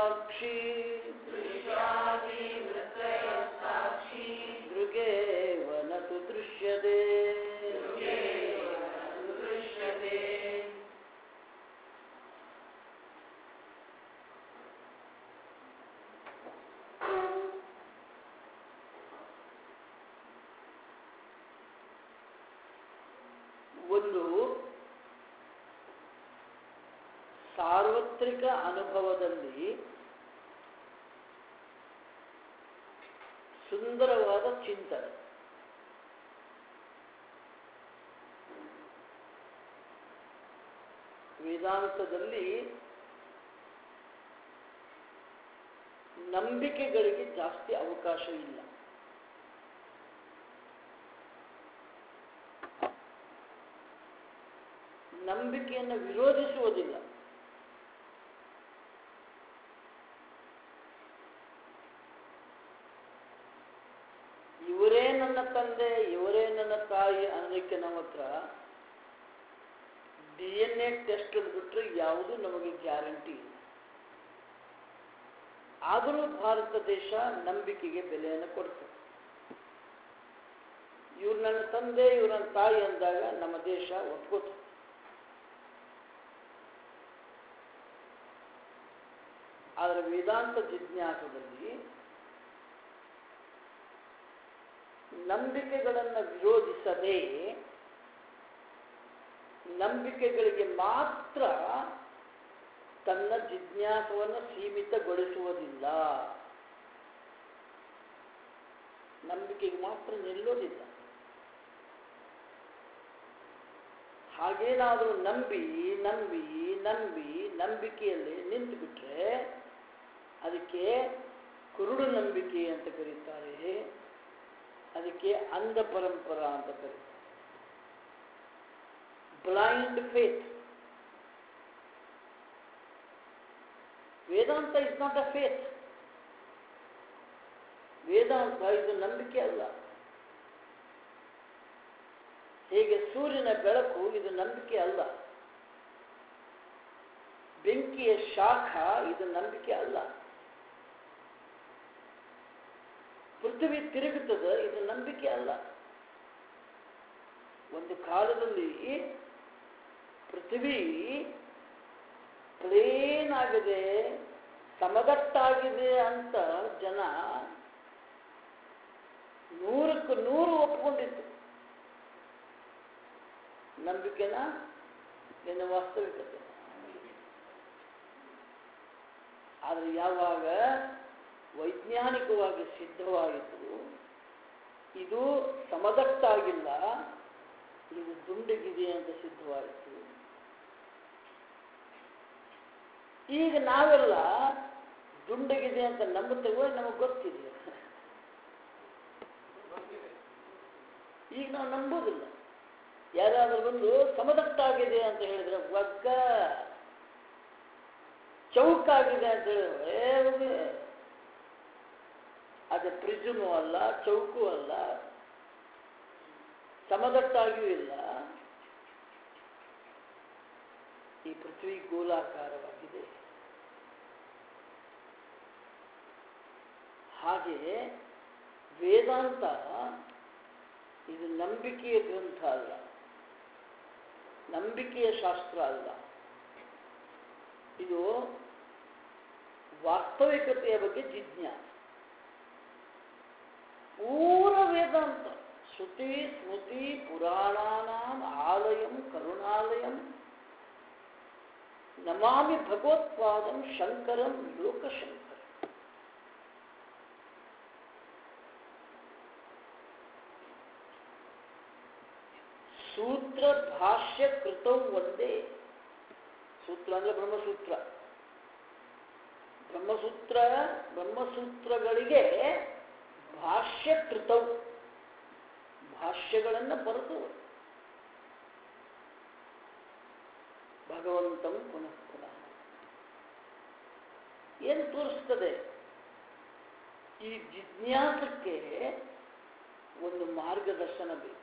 ಸಾಕ್ಷಿ ದೃಗೇವ ನ ತು ದೃಶ್ಯತೆ ಒಂದು ಸಾರ್ವತ್ರಿಕ ಅನುಭವದಲ್ಲಿ ಸುಂದರವಾದ ಚಿಂತನೆ ವೇದಾಂತದಲ್ಲಿ ನಂಬಿಕೆಗಳಿಗೆ ಜಾಸ್ತಿ ಅವಕಾಶ ಇಲ್ಲ ನಂಬಿಕೆಯನ್ನು ವಿರೋಧಿಸುವುದಿಲ್ಲ ಇವರೇ ನನ್ನ ತಂದೆ ಇವರೇ ನನ್ನ ತಾಯಿ ಅನ್ನೋದಕ್ಕೆ ನಮ್ಮ ಹತ್ರ ಡಿ ಎನ್ ಎ ಟೆಸ್ಟ್ ಬಿಟ್ಟರೆ ಯಾವುದೂ ನಮಗೆ ಗ್ಯಾರಂಟಿ ಇಲ್ಲ ಆದರೂ ಭಾರತ ದೇಶ ನಂಬಿಕೆಗೆ ಬೆಲೆಯನ್ನು ಕೊಡ್ತದೆ ಇವ್ರು ನನ್ನ ತಂದೆ ಇವ್ರ ನನ್ನ ತಾಯಿ ಅಂದಾಗ ನಮ್ಮ ದೇಶ ಒಪ್ಕೋತದೆ ಆದರೆ ವೇದಾಂತ ಜಿಜ್ಞಾಸದಲ್ಲಿ ನಂಬಿಕೆಗಳನ್ನು ವಿರೋಧಿಸದೆ ನಂಬಿಕೆಗಳಿಗೆ ಮಾತ್ರ ತನ್ನ ಜಿಜ್ಞಾಸವನ್ನು ಸೀಮಿತಗೊಳಿಸುವುದಿಲ್ಲ ನಂಬಿಕೆಗೆ ಮಾತ್ರ ನಿಲ್ಲೋದಿಲ್ಲ ಹಾಗೇನಾದರೂ ನಂಬಿ ನಂಬಿ ನಂಬಿ ನಂಬಿಕೆಯಲ್ಲಿ ನಿಂತು ಬಿಟ್ರೆ ಅದಕ್ಕೆ ಕುರುಡು ನಂಬಿಕೆ ಅಂತ ಕರೀತಾರೆ ಅದಕ್ಕೆ ಅಂಧ ಪರಂಪರ ಅಂತ ಕರೀತಾರೆ blind faith Vedanta is not a faith Vedanta ಇದು ನಂಬಿಕೆ ಅಲ್ಲ ಹೇಗೆ ಸೂರ್ಯನ ಬೆಳಕು ಇದು ನಂಬಿಕೆ ಅಲ್ಲ ಬೆಂಕಿಯ ಶಾಖ ಇದು ನಂಬಿಕೆ ಅಲ್ಲ ಪೃಥ್ವಿ ತಿರುಗುತ್ತದೆ ಇದು ನಂಬಿಕೆ ಅಲ್ಲ ಒಂದು ಕಾಲದಲ್ಲಿ ಪೃಥ್ವಿ ಪ್ಲೇನ್ ಆಗಿದೆ ಸಮದಟ್ಟಾಗಿದೆ ಅಂತ ಜನ ನೂರಕ್ಕೂ ನೂರು ಒಪ್ಕೊಂಡಿತ್ತು ನಂಬಿಕೆನ ನಿನ್ನ ವಾಸ್ತವಿಕತೆ ಆದರೆ ಯಾವಾಗ ವೈಜ್ಞಾನಿಕವಾಗಿ ಸಿದ್ಧವಾಯಿತು ಇದು ಸಮದಟ್ಟಾಗಿಲ್ಲ ಇದು ದುಂಡಗಿದೆ ಅಂತ ಸಿದ್ಧವಾಯಿತು ಈಗ ನಾವೆಲ್ಲ ದುಂಡಗಿದೆ ಅಂತ ನಂಬುತ್ತೇವೆ ನಮಗೆ ಗೊತ್ತಿದೆ ಈಗ ನಾವು ನಂಬೋದಿಲ್ಲ ಯಾರಾದರೂ ಬಂದು ಸಮದಟ್ಟಾಗಿದೆ ಅಂತ ಹೇಳಿದ್ರೆ ಒಗ್ಗ ಚೌಕಾಗಿದೆ ಅಂತ ಹೇಳಿದ್ರೆ ಏ ಹೋಗಿ ಅದು ಪ್ರಿಜಮು ಅಲ್ಲ ಚೌಕು ಅಲ್ಲ ಸಮದಟ್ಟಾಗಿಯೂ ಇಲ್ಲ ಈ ಪೃಥ್ವಿ ಗೋಲಾಕಾರವಾಗಿದೆ ಹಾಗೆ ವೇದಾಂತ ಇದು ನಂಬಿಕೆಯ ಗ್ರಂಥ ಅಲ್ಲ ನಂಬಿಕೆಯ ಶಾಸ್ತ್ರ ಅಲ್ಲ ಇದು ವಾಸ್ತವಿಕತೆಯ ಬಗ್ಗೆ ಜಿಜ್ಞಾಸ ಪೂರ ವೇದಾಂತ ಶ್ರುತಿ ಸ್ಮೃತಿ ಪುರಾಣಾನಾಂ ಆಲಯಂ ಕರುಣಾಲಯಂ ನಮಾಮಿ ಭಗವತ್ಪಾದಂ ಶಂಕರಂ ಲೋಕಶಂಕರ ಸೂತ್ರ ಭಾಷ್ಯ ಕೃತೌ ಒಂದೇ ಸೂತ್ರ ಅಂದ್ರೆ ಬ್ರಹ್ಮಸೂತ್ರ ಬ್ರಹ್ಮಸೂತ್ರ ಬ್ರಹ್ಮಸೂತ್ರಗಳಿಗೆ ಭಾಷ್ಯ ಕೃತೌ ಭಾಷ್ಯಗಳನ್ನು ಬರೆದು ಭಗವಂತಂ ಪುನಃ ಪುನಃ ಏನು ತೋರಿಸ್ತದೆ ಈ ಜಿಜ್ಞಾಸಕ್ಕೆ ಒಂದು ಮಾರ್ಗದರ್ಶನ ಬೇಕು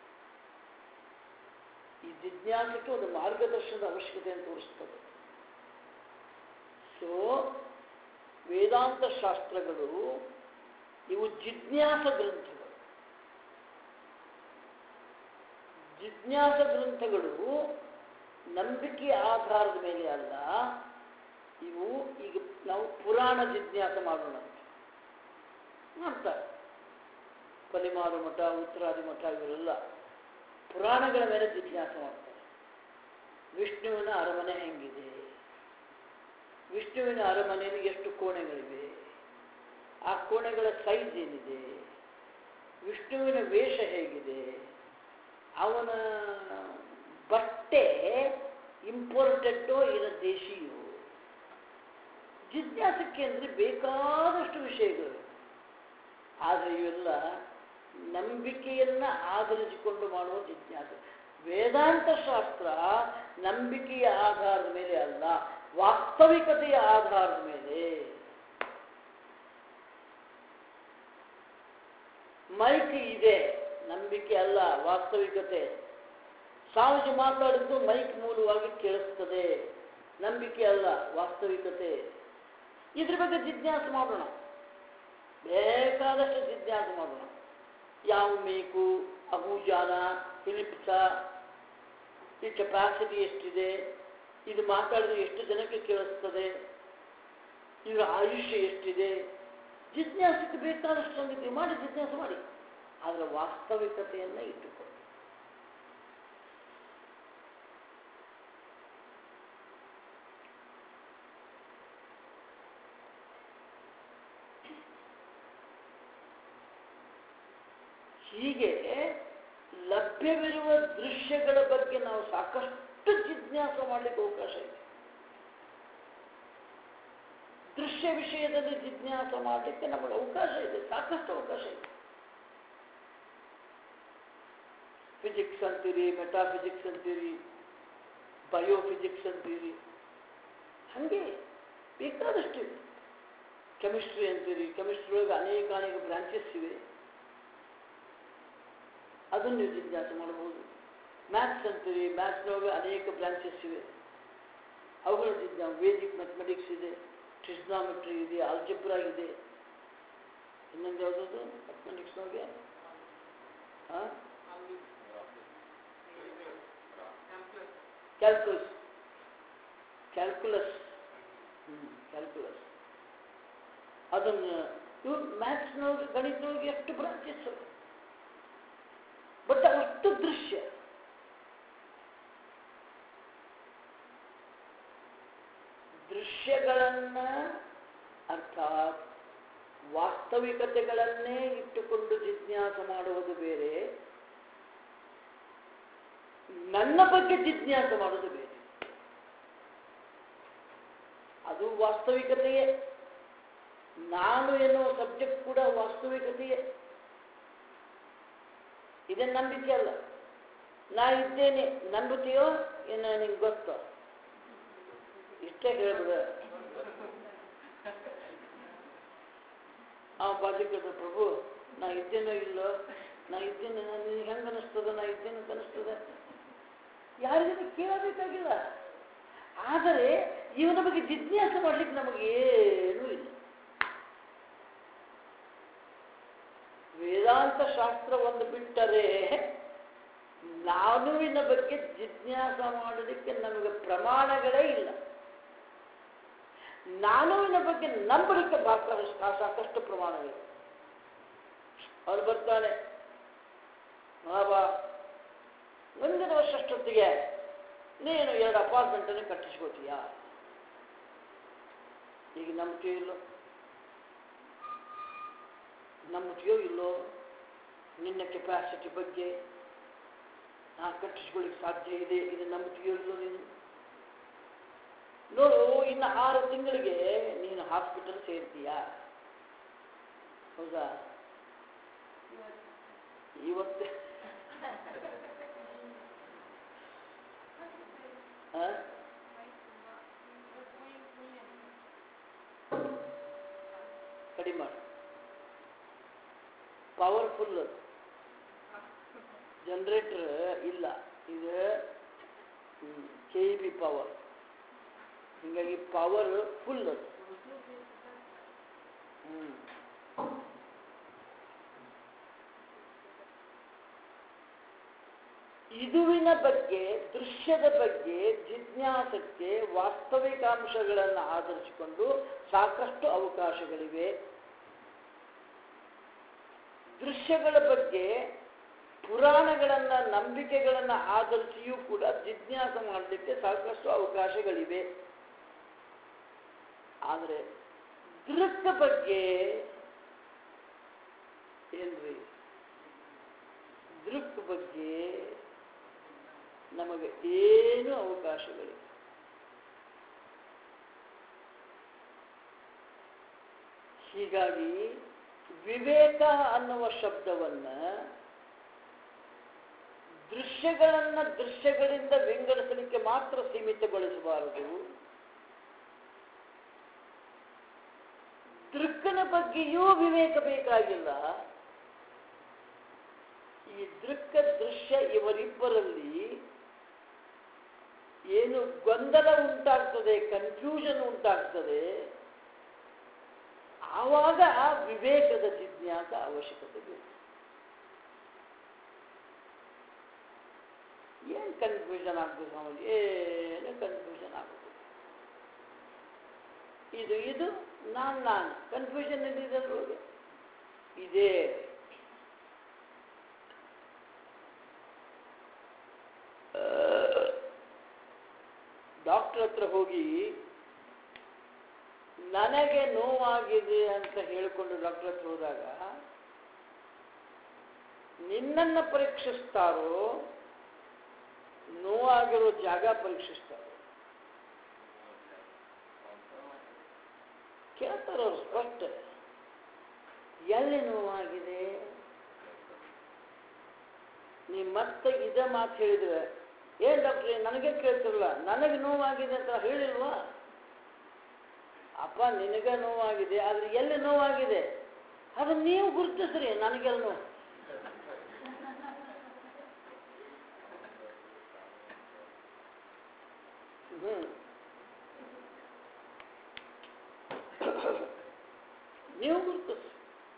ಈ ಜಿಜ್ಞಾಸಕ್ಕೆ ಒಂದು ಮಾರ್ಗದರ್ಶನದ ಅವಶ್ಯಕತೆಯನ್ನು ತೋರಿಸ್ತದೆ ಸೊ ವೇದಾಂತ ಶಾಸ್ತ್ರಗಳು ಇವು ಜಿಜ್ಞಾಸ ಗ್ರಂಥಗಳು ಜಿಜ್ಞಾಸ ಗ್ರಂಥಗಳು ನಂಬಿಕೆಯ ಆಧಾರದ ಮೇಲೆ ಅಲ್ಲ ಇವು ಈಗ ನಾವು ಪುರಾಣ ಜಿಜ್ಞಾಸ ಮಾಡೋಣ ಮಾಡ್ತಾರೆ ಪಲಿಮಾರು ಮಠ ಉತ್ತರಾದಿ ಮಠ ಇವರೆಲ್ಲ ಪುರಾಣಗಳ ಮೇಲೆ ಜಿಜ್ಞಾಸ ಮಾಡ್ತಾರೆ ವಿಷ್ಣುವಿನ ಅರಮನೆ ಹೆಂಗಿದೆ ವಿಷ್ಣುವಿನ ಅರಮನೆಯಲ್ಲಿ ಎಷ್ಟು ಕೋಣೆಗಳಿವೆ ಆ ಕೋಣೆಗಳ ಸೈಜ್ ಏನಿದೆ ವಿಷ್ಣುವಿನ ವೇಷ ಹೇಗಿದೆ ಅವನ ಬಟ್ಟೆ ಇಂಪೋರ್ಟೆಡ್ಡೋ ಇಲ್ಲ ದೇಶಿಯೋ ಜಿಜ್ಞಾಸಕ್ಕೆ ಅಂದರೆ ಬೇಕಾದಷ್ಟು ವಿಷಯಗಳು ಆದರೆ ಇವೆಲ್ಲ ನಂಬಿಕೆಯನ್ನ ಆಧರಿಸಿಕೊಂಡು ಮಾಡುವ ಜಿಜ್ಞಾಸೆ ವೇದಾಂತ ಶಾಸ್ತ್ರ ನಂಬಿಕೆಯ ಆಧಾರದ ಮೇಲೆ ಅಲ್ಲ ವಾಸ್ತವಿಕತೆಯ ಆಧಾರದ ಮೇಲೆ ಮೈಕ್ ಇದೆ ನಂಬಿಕೆ ಅಲ್ಲ ವಾಸ್ತವಿಕತೆ ಸ್ವಾಮೀಜಿ ಮಾತಾಡಿದ್ದು ಮೈಕ್ ಮೂಲವಾಗಿ ಕೇಳಿಸ್ತದೆ ನಂಬಿಕೆ ಅಲ್ಲ ವಾಸ್ತವಿಕತೆ ಇದ್ರ ಬಗ್ಗೆ ಜಿಜ್ಞಾಸೆ ಮಾಡೋಣ ಬೇಕಾದಷ್ಟು ಜಿಜ್ಞಾಸೆ ಮಾಡೋಣ ಯಾವ ಮೇಕು ಅಬೂಜಾನ ಫಿಲಿಪ್ಸ ಈ ಕೆಪಾಸಿಟಿ ಎಷ್ಟಿದೆ ಇದು ಮಾತಾಡಿದ್ರೆ ಎಷ್ಟು ಜನಕ್ಕೆ ಕೇಳಿಸ್ತದೆ ಇದರ ಆಯುಷ್ಯ ಎಷ್ಟಿದೆ ಜಿಜ್ಞಾಸಕ್ಕೆ ಬೇಕಾದಷ್ಟು ಸಂಗತಿ ಮಾಡಿ ಜಿಜ್ಞಾಸೆ ಮಾಡಿ ಆದರೆ ವಾಸ್ತವಿಕತೆಯನ್ನು ಇಟ್ಟುಕೊಳ್ಳಿ ಹೀಗೆ ಲಭ್ಯವಿರುವ ದೃಶ್ಯಗಳ ಬಗ್ಗೆ ನಾವು ಸಾಕಷ್ಟು ಜಿಜ್ಞಾಸ ಮಾಡಲಿಕ್ಕೆ ಅವಕಾಶ ಇದೆ ದೃಶ್ಯ ವಿಷಯದಲ್ಲಿ ಜಿಜ್ಞಾಸ ಮಾಡಲಿಕ್ಕೆ ನಮಗೆ ಅವಕಾಶ ಇದೆ ಸಾಕಷ್ಟು ಅವಕಾಶ ಇದೆ ಫಿಸಿಕ್ಸ್ ಅಂತೀರಿ ಮೆಟಾಫಿಸಿಕ್ಸ್ ಅಂತೀರಿ ಬಯೋಫಿಸಿಕ್ಸ್ ಅಂತೀರಿ ಹಾಗೆ ಬೇಕಾದಷ್ಟು ಇದೆ ಕೆಮಿಸ್ಟ್ರಿ ಅಂತೀರಿ ಕೆಮಿಸ್ಟ್ರಿ ಒಳಗೆ ಅನೇಕ ಅನೇಕ ಬ್ರಾಂಚಸ್ ಇವೆ ಅದನ್ನು ನೀವು ಜಿಜ್ಞಾಸೆ ಮಾಡಬಹುದು ಮ್ಯಾಥ್ಸ್ ಅಂತೀರಿ ಮ್ಯಾಥ್ಸ್ನೊಳಗೆ ಅನೇಕ ಬ್ರಾಂಚಸ್ ಇವೆ ಅವುಗಳ ಜಿಜ್ಞಾಸ ವೇದಿಕ್ ಮ್ಯಾಥಮೆಟಿಕ್ಸ್ ಇದೆ ಟ್ರಿಸ್ನಾಮೆಟ್ರಿ ಇದೆ ಆಲ್ಜಿಬ್ರಾ ಇದೆ ಇನ್ನೊಂದು ಯಾವುದದು ಮ್ಯಾಥಮೆಟಿಕ್ಸ್ನೊಳಗೆ ಹಾಂ ಕ್ಯಾಲ್ಕುಲಸ್ ಕ್ಯಾಲ್ಕುಲಸ್ ಹ್ಞೂ ಕ್ಯಾಲ್ಕುಲಸ್ ಅದನ್ನು ಇವು ಮ್ಯಾಥ್ಸ್ನೊಳಗೆ ಗಣಿತದೊಳಗೆ ಎಷ್ಟು ಬ್ರಾಂಚಸ್ ಬಟ್ ಅಷ್ಟು ದೃಶ್ಯ ದೃಶ್ಯಗಳನ್ನ ಅರ್ಥಾತ್ ವಾಸ್ತವಿಕತೆಗಳನ್ನೇ ಇಟ್ಟುಕೊಂಡು ಜಿಜ್ಞಾಸ ಮಾಡುವುದು ಬೇರೆ ನನ್ನ ಬಗ್ಗೆ ಜಿಜ್ಞಾಸ ಮಾಡೋದು ಬೇರೆ ಅದು ವಾಸ್ತವಿಕತೆಯೇ ನಾನು ಎನ್ನುವ ಸಬ್ಜೆಕ್ಟ್ ಕೂಡ ವಾಸ್ತವಿಕತೆಯೇ ಇದೇನು ನಂಬಿಕೆ ಅಲ್ಲ ನಾ ಇದ್ದೇನೆ ನಂಬುತ್ತೀಯೋ ಏನೋ ನಿಂಗೆ ಗೊತ್ತೋ ಇಷ್ಟೇ ಹೇಳ್ಬಿಡ ಆ ಬಾಜಿಕದ ಪ್ರಭು ನಾ ಇದ್ದೇನೋ ಇಲ್ಲೋ ನಾ ಇದ್ದೇನೆ ನಿನಗೆ ಹೆಂಗೆ ಅನಿಸ್ತದ ನಾ ಇದ್ದೇನೆ ಅಂತ ಅನಿಸ್ತದ ಯಾರಿಗೂ ಕೇಳಬೇಕಾಗಿಲ್ಲ ಆದರೆ ಇವನ ಬಗ್ಗೆ ಜಿಜ್ಞಾಸೆ ಮಾಡ್ಲಿಕ್ಕೆ ನಮಗೆ ಏನೂ ಇಲ್ಲ ವೇದಾಂತ ಶಾಸ್ತ್ರ ಒಂದು ಬಿಟ್ಟರೆ ನಾನುವಿನ ಬಗ್ಗೆ ಜಿಜ್ಞಾಸ ಮಾಡೋದಕ್ಕೆ ನಮಗೆ ಪ್ರಮಾಣಗಳೇ ಇಲ್ಲ ನಾನುವಿನ ಬಗ್ಗೆ ನಂಬಲಿಕ್ಕೆ ಸಾಕಷ್ಟು ಸಾಕಷ್ಟು ಪ್ರಮಾಣವಿದೆ ಅವ್ರು ಬರ್ತಾನೆ ಬಾಬಾ ಮುಂದಿನ ವರ್ಷಷ್ಟೊತ್ತಿಗೆ ನೀನು ಎರಡು ಅಪಾರ್ಟ್ಮೆಂಟನ್ನು ಕಟ್ಟಿಸ್ಕೋತೀಯಾ ಈಗ ನಂಬಿಕೆ ಇಲ್ಲೋ ನಂಬಿಕೆಯೋ ಇಲ್ಲೋ ನಿನ್ನ ಕೆಪಾಸಿಟಿ ಬಗ್ಗೆ ನಾ ಕಟ್ಟಿಸ್ಕೊಳ್ಳಿಕ್ಕೆ ಸಾಧ್ಯ ಇದೆ ಇದು ನಂಬಿಕೆಯೋ ಇಲ್ಲೋ ನೀನು ನೋಡು ಇನ್ನು ಆರು ತಿಂಗಳಿಗೆ ನೀನು ಹಾಸ್ಪಿಟಲ್ ಸೇರ್ತೀಯಾ ಹೌದಾ ಇವತ್ತು ಆ? ಕಡಿಮೆ ಮಾಡು ಪವರ್ಫುಲ್ ಜನರೇಟರ್ ಇಲ್ಲ ಇದು ಕೆ ಇ ಬಿ ಪವರ್ ಹೀಗಾಗಿ ಪವರ್ ಫುಲ್ ಅದು ಹ್ಮ್ ಇದುವಿನ ಬಗ್ಗೆ ದೃಶ್ಯದ ಬಗ್ಗೆ ಜಿಜ್ಞಾಸಕ್ಕೆ ವಾಸ್ತವಿಕಾಂಶಗಳನ್ನು ಆಧರಿಸಿಕೊಂಡು ಸಾಕಷ್ಟು ಅವಕಾಶಗಳಿವೆ ದೃಶ್ಯಗಳ ಬಗ್ಗೆ ಪುರಾಣಗಳನ್ನ ನಂಬಿಕೆಗಳನ್ನ ಆಧರಿಸಿಯೂ ಕೂಡ ಜಿಜ್ಞಾಸ ಮಾಡಲಿಕ್ಕೆ ಸಾಕಷ್ಟು ಅವಕಾಶಗಳಿವೆ ಆದರೆ ದೃಕ್ಕ ಬಗ್ಗೆ ಏನ್ರಿ ದೃಕ್ ಬಗ್ಗೆ ನಮಗೆ ಏನು ಅವಕಾಶಗಳಿವೆ ಹೀಗಾಗಿ ವಿವೇಕ ಅನ್ನುವ ಶಬ್ದವನ್ನ ದೃಶ್ಯಗಳನ್ನ ದೃಶ್ಯಗಳಿಂದ ವಿಂಗಡಿಸಲಿಕ್ಕೆ ಮಾತ್ರ ಸೀಮಿತಗೊಳಿಸಬಾರದು ದೃಕ್ಕನ ಬಗ್ಗೆಯೂ ವಿವೇಕ ಬೇಕಾಗಿಲ್ಲ ಈ ದೃಕ್ಕ ದೃಶ್ಯ ಇವರಿಬ್ಬರಲ್ಲಿ ಏನು ಗೊಂದಲ ಉಂಟಾಗ್ತದೆ ಕನ್ಫ್ಯೂಷನ್ ಉಂಟಾಗ್ತದೆ ಆವಾಗ ಆ ವಿವೇಕದ ಜಿಜ್ಞಾಸ ಅವಶ್ಯಕತೆ ಬೇಕು ಏನು ಕನ್ಫ್ಯೂಷನ್ ಆಗ್ತದೆ ಸ್ವಾಮೀಜಿ ಏನು ಕನ್ಫ್ಯೂಷನ್ ಆಗುತ್ತೆ ಇದು ಇದು ನಾನು ನಾನು ಕನ್ಫ್ಯೂಷನ್ ಎಲ್ಲಿದೆ ಇದೇ ಡಾಕ್ಟರ್ ಹತ್ರ ಹೋಗಿ ನನಗೆ ನೋವಾಗಿದೆ ಅಂತ ಹೇಳಿಕೊಂಡು ಡಾಕ್ಟರ್ ಹತ್ರ ಹೋದಾಗ ನಿನ್ನನ್ನು ಪರೀಕ್ಷಿಸ್ತಾರೋ ನೋವಾಗಿರೋ ಜಾಗ ಪರೀಕ್ಷಿಸ್ತಾರೋ ಕೇಳ್ತಾರ ಅವ್ರು ಸ್ಪಷ್ಟ ಎಲ್ಲಿ ನೋವಾಗಿದೆ ನೀ ಮತ್ತೆ ಇದೇ ಮಾತು ಹೇಳಿದ್ರೆ ಏನ್ ಡಾಕ್ಟ್ರೆ ನನಗೆ ಕೇಳ್ತಿರಲ್ಲ ನನಗೆ ನೋವಾಗಿದೆ ಅಂತ ಹೇಳಿಲ್ವಾ ಅಪ್ಪ ನಿನಗೆ ನೋವಾಗಿದೆ ಆದ್ರೆ ಎಲ್ಲಿ ನೋವಾಗಿದೆ ಅದು ನೀವು ಗುರುತಿಸ್ರಿ ನನಗೆಲ್ಲ ನೋವು ಹ್ಮ್ ನೀವು ಗುರುತಿಸ್ರಿ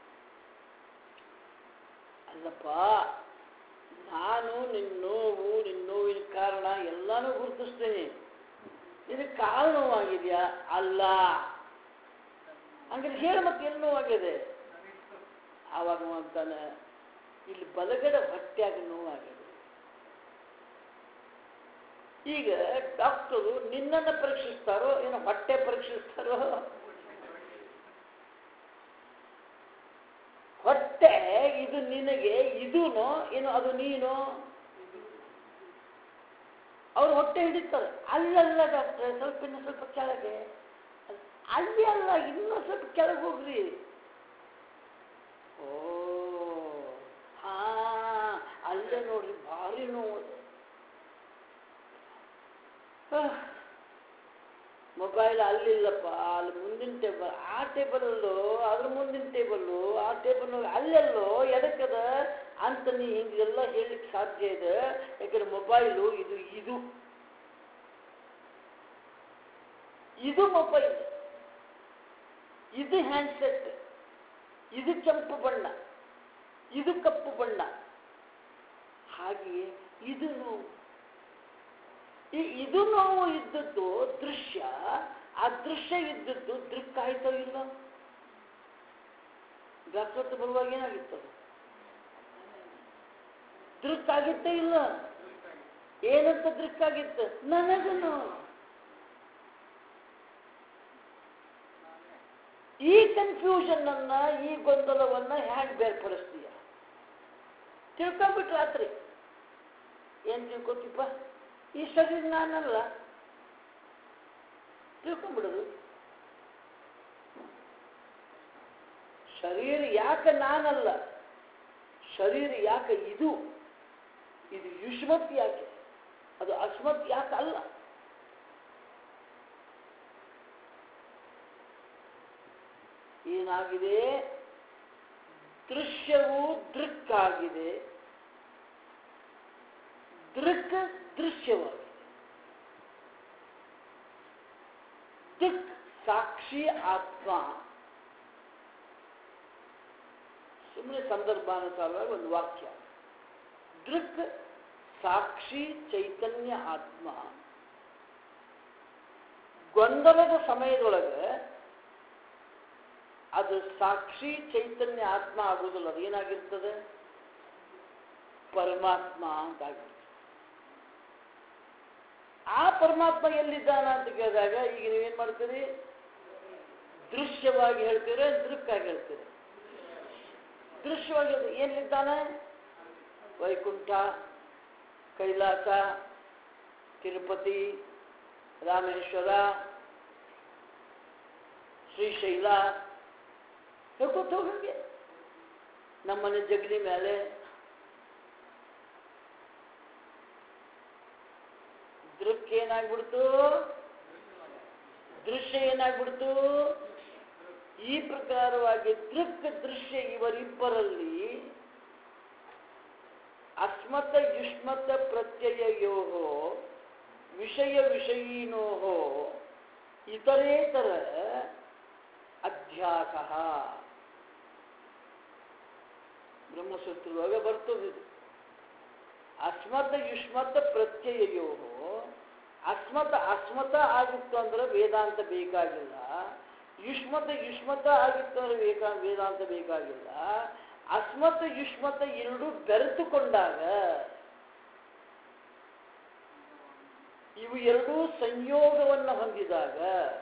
ಅಲ್ಲಪ್ಪ ನಾನು ನಿನ್ನ ನೋವು ನಿನ್ನ ನೋವಿನ ಕಾರಣ ಎಲ್ಲಾನು ಗುರುತಿಸ್ತೇನೆ ಇದಕ್ಕೆ ಕಾಲು ನೋವಾಗಿದೆಯಾ ಅಲ್ಲ ಹಂಗಾರೆ ಹೇಳು ಮತ್ತೆ ಎಲ್ಲಿ ನೋವಾಗಿದೆ ಆವಾಗ ಅವ ಅಂತಾನೆ ಇಲ್ಲಿ ಬಲಗಡೆ ಹೊಟ್ಟೆಯಾಗ ನೋವಾಗಿದೆ ಈಗ ಡಾಕ್ಟರು ನಿನ್ನನ್ನು ಪರೀಕ್ಷಿಸ್ತಾರೋ ಏನೋ ಹೊಟ್ಟೆ ಪರೀಕ್ಷಿಸ್ತಾರೋ ಹೊಟ್ಟೆ ಇದು ನಿನಗೆ ಇದೂನೋ ಏನು ಅದು ನೀನು ಅವ್ರು ಹೊಟ್ಟೆ ಹಿಡಿತಾರೆ ಅಲ್ಲಲ್ಲ ಡಾಕ್ಟ್ರೆ ಸ್ವಲ್ಪ ಇನ್ನು ಸ್ವಲ್ಪ ಕೆಳಗೆ ಅಲ್ಲಿ ಅಲ್ಲ ಇನ್ನೂ ಸ್ವಲ್ಪ ಕೆಳಗೆ ಹೋಗ್ರಿ ಓ ಹಾ ಅಲ್ಲೇ ನೋಡ್ರಿ ಭಾರಿ ನೋವು ಅದು. ಆಹ್. ಮೊಬೈಲ್ ಅಲ್ಲಿಲ್ಲಪ್ಪ ಅಲ್ಲಿ ಮುಂದಿನ ಟೇಬಲ್ ಆ ಟೇಬಲಲ್ಲೋ ಅದ್ರ ಮುಂದಿನ ಟೇಬಲ್ಲು ಆ ಟೇಬಲ್ ಅಲ್ಲೆಲ್ಲೋ ಎದಕ್ಕದ ಅಂತ ನೀ ಹಿಂಗೆಲ್ಲ ಹೇಳಲಿಕ್ಕೆ ಸಾಧ್ಯ ಇದೆ ಯಾಕಂದ್ರೆ ಮೊಬೈಲು ಇದು ಇದು ಇದು ಮೊಬೈಲ್ ಇದು ಹ್ಯಾಂಡ್ಸೆಟ್ ಇದು ಕೆಂಪು ಬಣ್ಣ ಇದು ಕಪ್ಪು ಬಣ್ಣ ಹಾಗೆಯೇ ಇದು ನೋವು ಈ ಇದು ನೋವು ಇದ್ದದ್ದು ದೃಶ್ಯ ಆ ದೃಶ್ಯ ಇದ್ದದ್ದು ದೃಕ್ ಆಯ್ತೋ ಇಲ್ಲ ಡಾಕ್ಟರ್ ಬರುವಾಗ ಏನಾಗಿತ್ತು ಅದು? ದೃಕ್ ಆಗಿತ್ತೇ ಇಲ್ಲ ಏನಂತ ದೃಕ್ ಆಗಿತ್ತು ನನಗನು ಈ ಕನ್ಫ್ಯೂಷನ್ ಅನ್ನ ಈ ಗೊಂದಲವನ್ನ ಹ್ಯಾಂಗ್ ಬೇರ್ಪಡಿಸ್ತೀಯ ತಿಳ್ಕೊಂಬಿಟ್ರೆ ರಾತ್ರಿ ಏನ್ ತಿಳ್ಕೊತೀಪ ಈ ಶರೀರ ನಾನಲ್ಲ ತಿಳ್ಕೊಂಬಿಡೋದು ಶರೀರ ಯಾಕೆ ನಾನಲ್ಲ ಶರೀರ ಯಾಕೆ ಇದು ಇದು ಯುಷ್ಮತ್ ಯಾಕೆ ಅದು ಅಸ್ಮತ್ ಯಾಕೆ ಅಲ್ಲ ಏನಾಗಿದೆ ದೃಶ್ಯವು ದೃಕ್ಕಾಗಿದೆ ದೃಕ್ ದೃಶ್ಯವಾಗಿದೆ ದಿಕ್ ಸಾಕ್ಷಿ ಆತ್ಮ ಸುಮ್ಮನೆ ಸಂದರ್ಭಾನುಸಾರವಾಗಿ ಒಂದು ವಾಕ್ಯ ದೃಕ್ ಸಾಕ್ಷಿ ಚೈತನ್ಯ ಆತ್ಮ ಗೊಂದಲದ ಸಮಯದೊಳಗೆ ಅದು ಸಾಕ್ಷಿ ಚೈತನ್ಯ ಆತ್ಮ ಆಗುವುದಿಲ್ಲ ಅದು ಏನಾಗಿರ್ತದೆ ಪರಮಾತ್ಮ ಅಂತ ಆಗಿರ್ತದೆ ಆ ಪರಮಾತ್ಮ ಎಲ್ಲಿದ್ದಾನ ಅಂತ ಕೇಳಿದಾಗ ಈಗ ನೀವೇನ್ ಮಾಡ್ತೀರಿ ದೃಶ್ಯವಾಗಿ ಹೇಳ್ತೀರ ದೃಕ್ಕಾಗಿ ಹೇಳ್ತೀರಿ ದೃಶ್ಯವಾಗಿ ಹೇಳ್ತೀರಿ. ಎಲ್ಲಿದ್ದಾನೆ ವೈಕುಂಠ ಕೈಲಾಸ ತಿರುಪತಿ ರಾಮೇಶ್ವರ ಶ್ರೀಶೈಲ ಹೇಳ್ಕೊತ ಹೋಗಂಗೆ ನಮ್ಮನೆ ಜಗಲಿ ಮೇಲೆ ದೃಕ್ ಏನಾಗ್ಬಿಡ್ತು ದೃಶ್ಯ ಏನಾಗ್ಬಿಡ್ತು ಈ ಪ್ರಕಾರವಾಗಿ ದೃಕ್ ದೃಶ್ಯ ಇವರಿಬ್ಬರಲ್ಲಿ ಅಸ್ಮತ ಯುಷ್ಮತ ಪ್ರತ್ಯಯೋ ವಿಷಯ ವಿಷಯೀನೋ ಇತರೇತರ ಅಧ್ಯಾಸ ಬ್ರಹ್ಮಸೂತ್ರದೊಳಗೆ ಬರ್ತದೆ ಇದು. ಅಸ್ಮತ ಯುಷ್ಮತ ಪ್ರತ್ಯಯೋ ಅಸ್ಮತ ಅಸ್ಮತ ಆಗಿತ್ತು ಅಂದ್ರೆ ವೇದಾಂತ ಬೇಕಾಗಿಲ್ಲ ಯುಷ್ಮತ ಯುಷ್ಮತ ಆಗಿತ್ತು ಅಂದ್ರೆ ವೇಕ ವೇದಾಂತ ಬೇಕಾಗಿಲ್ಲ ಅಸ್ಮತ್ ಯುಷ್ಮತ ಎರಡು ಬೆರೆತುಕೊಂಡಾಗ ಇವು ಎರಡೂ ಸಂಯೋಗವನ್ನು ಹೊಂದಿದಾಗ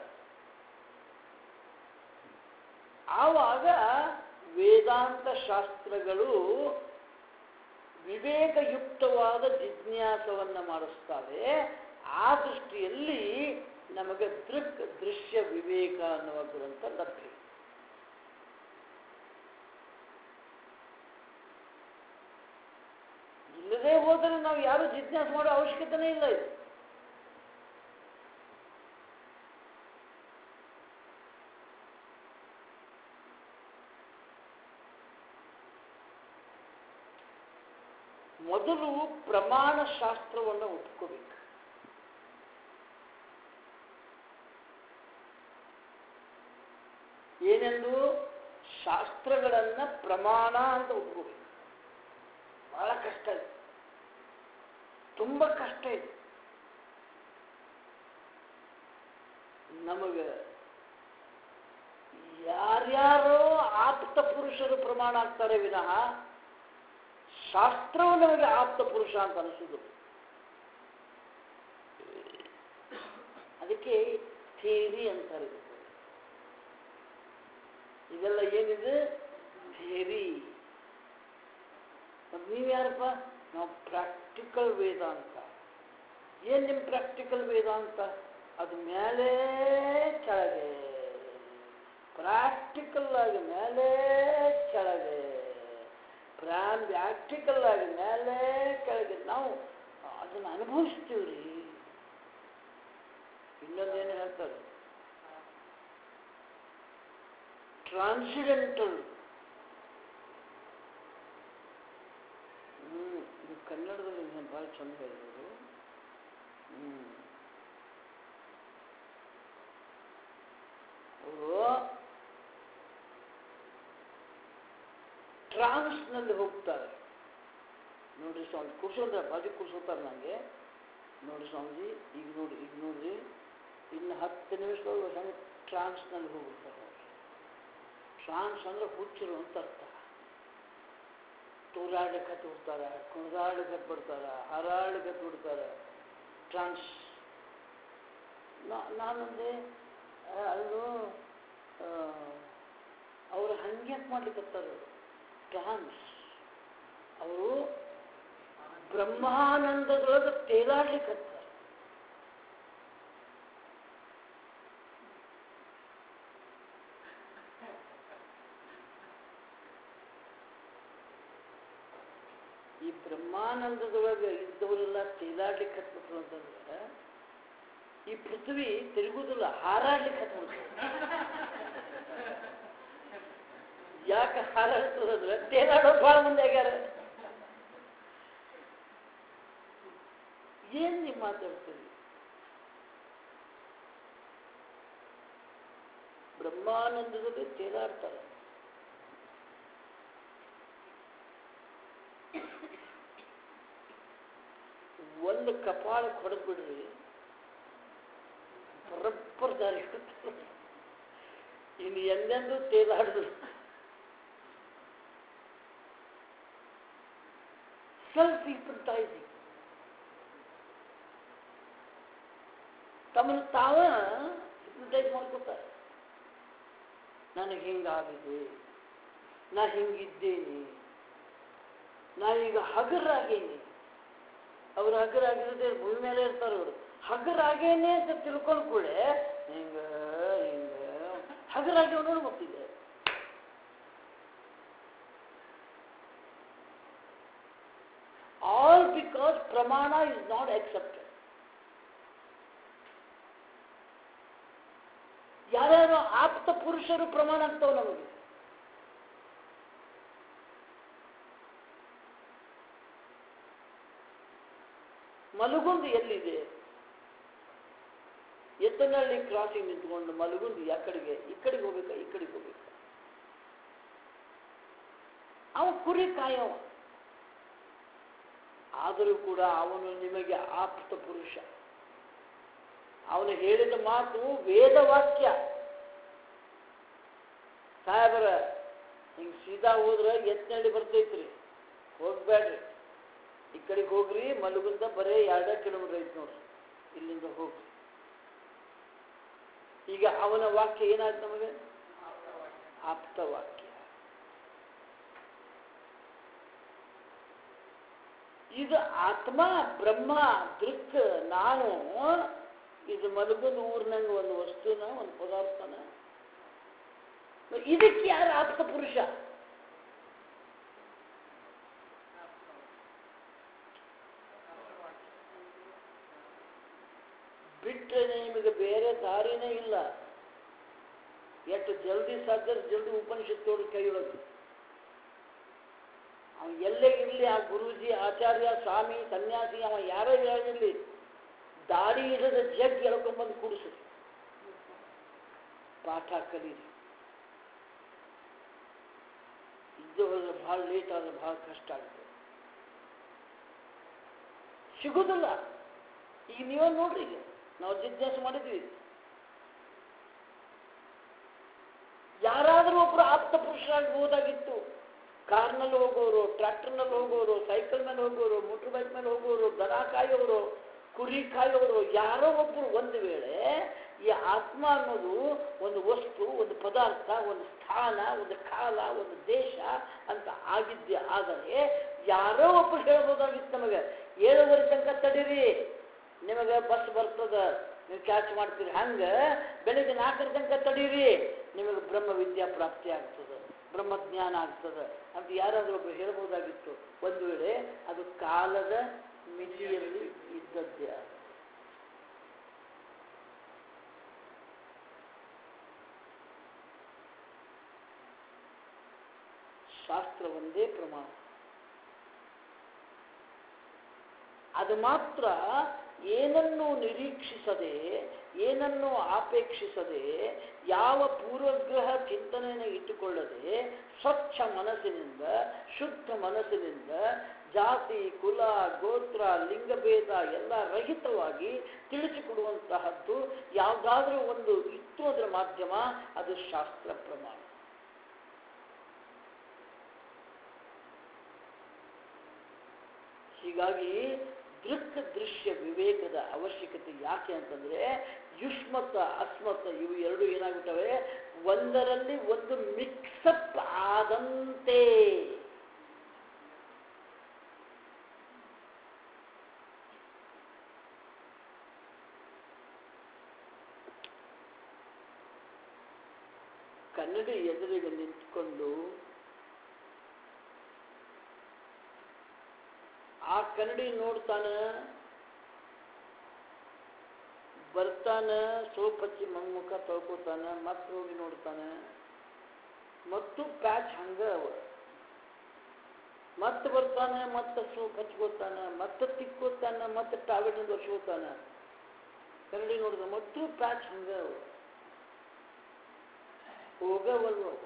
ಆವಾಗ ವೇದಾಂತ ಶಾಸ್ತ್ರಗಳು ವಿವೇಕಯುಕ್ತವಾದ ಜಿಜ್ಞಾಸವನ್ನು ಮಾಡಿಸ್ತವೆ ಆ ದೃಷ್ಟಿಯಲ್ಲಿ ನಮಗೆ ದೃಕ್ ದೃಶ್ಯ ವಿವೇಕ ಅನ್ನುವ ಗ್ರಂಥ ಲಭ್ಯ ಇಲ್ಲದೆ ಹೋದರೆ ನಾವು ಯಾರು ಜಿಜ್ಞಾಸೆ ಮಾಡೋ ಅವಶ್ಯಕತೆನೇ ಇಲ್ಲ ಇದು ಮೊದಲು ಪ್ರಮಾಣ ಶಾಸ್ತ್ರವನ್ನು ಒಪ್ಕೋಬೇಕು ಏನೆಂದು ಶಾಸ್ತ್ರಗಳನ್ನ ಪ್ರಮಾಣ ಅಂತ ಒಪ್ಕೋಬೇಕು ಬಹಳ ಕಷ್ಟ ಇದೆ ತುಂಬ ಕಷ್ಟ ಇದೆ ನಮಗೆ ಯಾರ್ಯಾರೋ ಆಪ್ತ ಪುರುಷರು ಪ್ರಮಾಣ ಆಗ್ತಾರೆ ವಿನಃ ಶಾಸ್ತ್ರವು ನಮಗೆ ಆಪ್ತ ಪುರುಷ ಅಂತ ಅನಿಸುದು ಅದಕ್ಕೆ ಥಿಯರಿ ಅಂತಾರೆ ಇದಕ್ಕೆ. ಇದೆಲ್ಲ ಏನಿದೆ ಥಿಯರಿ ಮತ್ತು ನೀವು ಯಾರಪ್ಪ ನಾವು ಪ್ರಾಕ್ಟಿಕಲ್ ವೇದಾಂತ ಏನು ನಿಮ್ಮ ಪ್ರಾಕ್ಟಿಕಲ್ ವೇದಾಂತ ಅದು ಮೇಲೆ ಕೆಳಗೆ ಪ್ರಾಕ್ಟಿಕಲ್ ಆಗಿ ಮೇಲೆ ಕೆಳಗೆ ಪ್ರಾನ್ ಪ್ರಾಕ್ಟಿಕಲ್ ಆಗಿ ಮೇಲೆ ಕೆಳಗೆ ನಾವು ಅದನ್ನು ಅನುಭವಿಸ್ತೀವಿ ರೀ ಇನ್ನೊಂದೇನು ಹೇಳ್ತಾರೆ ಟ್ರಾನ್ಸಿಡೆಂಟಲ್ ಹ್ಞೂ ಇದು ಕನ್ನಡದಲ್ಲಿ ಇದನ್ನ ಭಾಳ ಚಂದ ಹೇಳಿದ್ರು ಹ್ಞೂ ಅವರು ಟ್ರಾನ್ಸ್ನಲ್ಲಿ ಹೋಗ್ತಾರೆ ನೋಡ್ರಿ ಸ್ವಾಮಿ ಕೂರ್ಸೋದ್ರೆ ಬಾಜು ಕೂರ್ಸೋತಾರೆ ನನಗೆ ನೋಡಿ ಸ್ವಾಮೀಜಿ ಈಗ ನೋಡಿ ಈಗ ನೋಡ್ರಿ ಇನ್ನು ಹತ್ತು ನಿಮಿಷದೊಳಗೆ ಹೆಂಗೆ ಟ್ರಾನ್ಸ್ನಲ್ಲಿ ಹೋಗ್ಬಿಡ್ತಾರೆ ಅವ್ರು ಟ್ರಾನ್ಸ್ ಅಂದ್ರೆ ಹುಚ್ಚರು ಅಂತ ಅರ್ಥ ತೂರಾಡಕ್ಕೆ ಬಿಡ್ತಾರೆ ಕುಣಿದಾಡಕ್ಕೆ ಬಿಡ್ತಾರೆ ಹಾರಾಡಕ್ಕೆ ಬಿಡ್ತಾರೆ ಟ್ರಾನ್ಸ್ ನಾನಂದೆ ಆ, ಅದು ಅವರು ಹಂಗೆ ಮಾಡ್ಲಿಕ್ಕತ್ತಾರ ಟ್ರಾನ್ಸ್ ಅವರು ಬ್ರಹ್ಮಾನಂದದೊಳಗೆ ತೇಲಾಡ್ಲಿಕ್ಕತ್ತಾರ ಈ ಬ್ರಹ್ಮಾನಂದದೊಳಗೆ ಇದ್ದವರೆಲ್ಲ ತೇಲಾಡ್ಲಿಕ್ಕೆ ಹತ್ಬಿಟ್ರು ಅಂತಂದ್ರೆ ಈ ಪೃಥ್ವಿ ತಿರುಗುದಿಲ್ಲ ಹಾರಾಡ್ಲಿಕ್ಕೆ ಹತ್ಬಿಡ್ತದೆ ಯಾಕೆ ಹಾರಾಡ್ತದಂದ್ರೆ ತೇಲಾಡೋದು ಭಾಳ ಮಂದಿ ಆಗ್ಯಾರ ಏನ್ ನೀವು ಮಾತಾಡ್ತೀರಿ ಬ್ರಹ್ಮಾನಂದದಲ್ಲಿ ತೇಲಾಡ್ತಾರೆ ಒಂದು ಕಪಾಳಕ್ಕೆ ಹೊಡೆದು ಬಿಡ್ರಿ ಬರಬ್ಬರ್ ದಾರಿ ಹಿಡಿತು. ಇನ್ನು ಎಂದೆಂದೂ ತೇಲಾಡುದು ಸೆಲ್ಫ್ ಹಿಪ್ನಟೈಸಿಂಗ್ ತಮ್ಮನ್ನು ತಾವ ಹಿಪ್ನಟೈಸ್ ಮಾಡ್ಕೋತಾರೆ ನನಗೆ ಹಿಂಗಾಗಿದೆ ನಾ ಹಿಂಗಿದ್ದೇನೆ ನಾ ಈಗ ಹಗರಾಗೇನೆ ಅವ್ರು ಹಗರಾಗಿರೋದೇ ಭೂಮಿ ಮೇಲೆ ಇರ್ತಾರೆ ಅವರು ಹಗರಾಗೇನೆ ಅಂತ ತಿಳ್ಕೊಂಡು ಕೂಡ ಹಿಂಗ ಹಿಂಗ ಹಗರಾಗಿ ನೋಡಿ ಗೊತ್ತಿದೆ ಆಲ್ ಬಿಕಾಸ್ ಪ್ರಮಾಣ ಇಸ್ ನಾಟ್ accepted ಯಾರ್ಯಾರು ಆಪ್ತ ಪುರುಷರು ಪ್ರಮಾಣ ಆಗ್ತಾವ ನಮಗೆ ಮಲಗುಂದು ಎಲ್ಲಿದೆ ಎತ್ತನಹಳ್ಳಿ ಕ್ರಾಸಿಂಗ್ ನಿಂತ್ಕೊಂಡು ಮಲಗುಂದು ಯಾ ಕಡೆಗೆ ಈ ಕಡೆಗೆ ಹೋಗ್ಬೇಕಾ ಈ ಕಡೆಗೆ ಹೋಗ್ಬೇಕಾ ಅವ ಕುರಿ ಕಾಯವ ಆದರೂ ಕೂಡ ಅವನು ನಿಮಗೆ ಆಪ್ತ ಪುರುಷ ಅವನು ಹೇಳಿದ ಮಾತು ವೇದವಾಕ್ಯ ಸಾಹೇಬರ ಹಿಂಗೆ ಸೀದಾ ಹೋದ್ರೆ ಎತ್ನಳ್ಳಿ ಬರ್ತೈತ್ರಿ ಹೋಗ್ಬೇಡ್ರಿ ಈ ಕಡೆಗೆ ಹೋಗ್ರಿ ಮಲಗುಂದ ಬರೇ ಎರಡೇ ಕಿಲೋಮೀಟರ್ ಐತಿ ನೋಡ್ರಿ ಇಲ್ಲಿಂದ ಹೋಗ್ರಿ ಈಗ ಅವನ ವಾಕ್ಯ ಏನಾಯ್ತು ನಮಗೆ ಆಪ್ತ ವಾಕ್ಯ ಇದು ಆತ್ಮ ಬ್ರಹ್ಮ ದೃಕ್ ನಾನು ಇದು ಮಲಗುಂದ ಊರಿನಂಗೆ ಒಂದು ವಸ್ತುನ ಒಂದು ಪದಾರ್ಥನ ಇದಕ್ಕೆ ಯಾರು ಆಪ್ತ ಪುರುಷ ಬಿಟ್ಟರೆ ನಿಮಗೆ ಬೇರೆ ದಾರಿನೇ ಇಲ್ಲ ಎಷ್ಟು ಜಲ್ದಿ ಸಾಧ್ಯ ಜಲ್ದಿ ಉಪನಿಷತ್ ತೋಡಿ ಕೈಯೊಳಗೆ ಅವ ಎಲ್ಲೇ ಇರಲಿ ಆ ಗುರೂಜಿ ಆಚಾರ್ಯ ಸ್ವಾಮಿ ಸನ್ಯಾಸಿ ಅವ ಯಾರೇ ಹೇಳಿರಲಿ ದಾಡಿ ಇಲ್ಲದ ಜಗ್ ಎಳ್ಕೊಂಬಂದು ಕೂಡಿಸ್ರಿ ಪಾಠ ಕಲೀರಿ ಇದ್ದು ಹೋದ್ರೆ ಭಾಳ ಲೇಟ್ ಆದ್ರೆ ಭಾಳ ಕಷ್ಟ ಆಗುತ್ತೆ ಸಿಗುದಿಲ್ಲ ಈಗ ನೀವೇ ನೋಡ್ರಿ ಈಗ ನಾವು ಜಿಜ್ಞಾಸೆ ಮಾಡಿದ್ವಿ ಯಾರಾದರೂ ಒಬ್ರು ಆಪ್ತ ಪುರುಷರಾಗಬಹುದಾಗಿತ್ತು ಕಾರ್ನಲ್ಲಿ ಹೋಗೋರು ಟ್ರ್ಯಾಕ್ಟರ್ನಲ್ಲಿ ಹೋಗೋರು ಸೈಕಲ್ ಮೇಲೆ ಹೋಗೋರು ಮೋಟರ್ ಬೈಕ್ ಮೇಲೆ ಹೋಗೋರು ದನ ಕಾಯೋರು ಕುರಿ ಕಾಯೋರು ಯಾರೋ ಒಬ್ಬರು ಒಂದು ವೇಳೆ ಈ ಆತ್ಮ ಅನ್ನೋದು ಒಂದು ವಸ್ತು ಒಂದು ಪದಾರ್ಥ ಒಂದು ಸ್ಥಾನ ಒಂದು ಕಾಲ ಒಂದು ದೇಶ ಅಂತ ಆಗಿದ್ದೆ ಆದರೆ ಯಾರೋ ಒಬ್ಬರು ಹೇಳ್ಬೋದಾಗಿತ್ತು ನಮಗೆ ಏಳುವರೆ ತನಕ ತಡೀರಿ ನಿಮಗೆ ಬಸ್ ಬರ್ತದ ನೀವು ಕ್ಯಾಚ್ ಮಾಡ್ತೀರಿ ಹಂಗೆ ಬೆಳಿಗ್ಗೆ ನಾಲ್ಕರ ತನಕ ತಡೀರಿ ನಿಮಗೆ ಬ್ರಹ್ಮ ವಿದ್ಯಾ ಪ್ರಾಪ್ತಿ ಆಗ್ತದೆ ಬ್ರಹ್ಮಜ್ಞಾನ ಆಗ್ತದೆ ಅಂತ ಯಾರಾದರೂ ಒಬ್ಬರು ಹೇಳ್ಬೋದಾಗಿತ್ತು ಒಂದು ವೇಳೆ ಅದು ಕಾಲದ ಮಿತಿಯಲ್ಲಿ ಇದ್ದದ್ದೇ ಅದು. ಶಾಸ್ತ್ರ ಒಂದೇ ಪ್ರಮಾಣ ಅದು ಮಾತ್ರ ಏನನ್ನು ನಿರೀಕ್ಷಿಸದೆ ಏನನ್ನು ಆಪೇಕ್ಷಿಸದೆ ಯಾವ ಪೂರ್ವಗ್ರಹ ಚಿಂತನೆಯನ್ನು ಇಟ್ಟುಕೊಳ್ಳದೆ ಸ್ವಚ್ಛ ಮನಸ್ಸಿನಿಂದ ಶುದ್ಧ ಮನಸ್ಸಿನಿಂದ ಜಾತಿ ಕುಲ ಗೋತ್ರ ಲಿಂಗಭೇದ ಎಲ್ಲ ರಹಿತವಾಗಿ ತಿಳಿಸಿಕೊಡುವಂತಹದ್ದು ಯಾವುದಾದ್ರೂ ಒಂದು ಇತ್ತು ಅದರ ಮಾಧ್ಯಮ ಅದು ಶಾಸ್ತ್ರ ಪ್ರಮಾಣ ಹೀಗಾಗಿ ದೃಕ್ ದೃಶ್ಯ ವಿವೇಕದ ಅವಶ್ಯಕತೆ ಯಾಕೆ ಅಂತಂದ್ರೆ ಯುಷ್ಮತ ಅಸ್ಮತ್ ಇವು ಎರಡು ಏನಾಗ್ಬಿಟ್ಟವೆ ಒಂದರಲ್ಲಿ ಒಂದು ಮಿಕ್ಸಪ್ ಆದಂತೆ ಕನ್ನಡಿ ಎದುರಿಗೆ ನಿಂತ್ಕೊಂಡು ಆ ಕನ್ನಡಿ ನೋಡ್ತಾನ ಬರ್ತಾನ ಸೋಪ್ ಹಚ್ಚಿ ಮುಖ ತೊಳ್ಕೊತಾನ ಮತ್ತೆ ಹೋಗಿ ನೋಡ್ತಾನ ಮತ್ತು ಪ್ಯಾಚ್ ಹಂಗ ಅವ ಮತ್ತೆ ಬರ್ತಾನ ಮತ್ತೆ ಸೋಪ್ ಹಚ್ಕೋತಾನ ಮತ್ತೆ ತಿಕ್ಕೋತಾನ ಮತ್ತೆ ಟಾವೆಲ್ನಿಂದ ಒರ್ಸ್ಕೋತಾನ ಕನ್ನಡಿ ನೋಡಿದ ಮತ್ತು ಪ್ಯಾಚ್ ಹಂಗ ಅವ ಹೋಗವಲ್ವ ಅವು.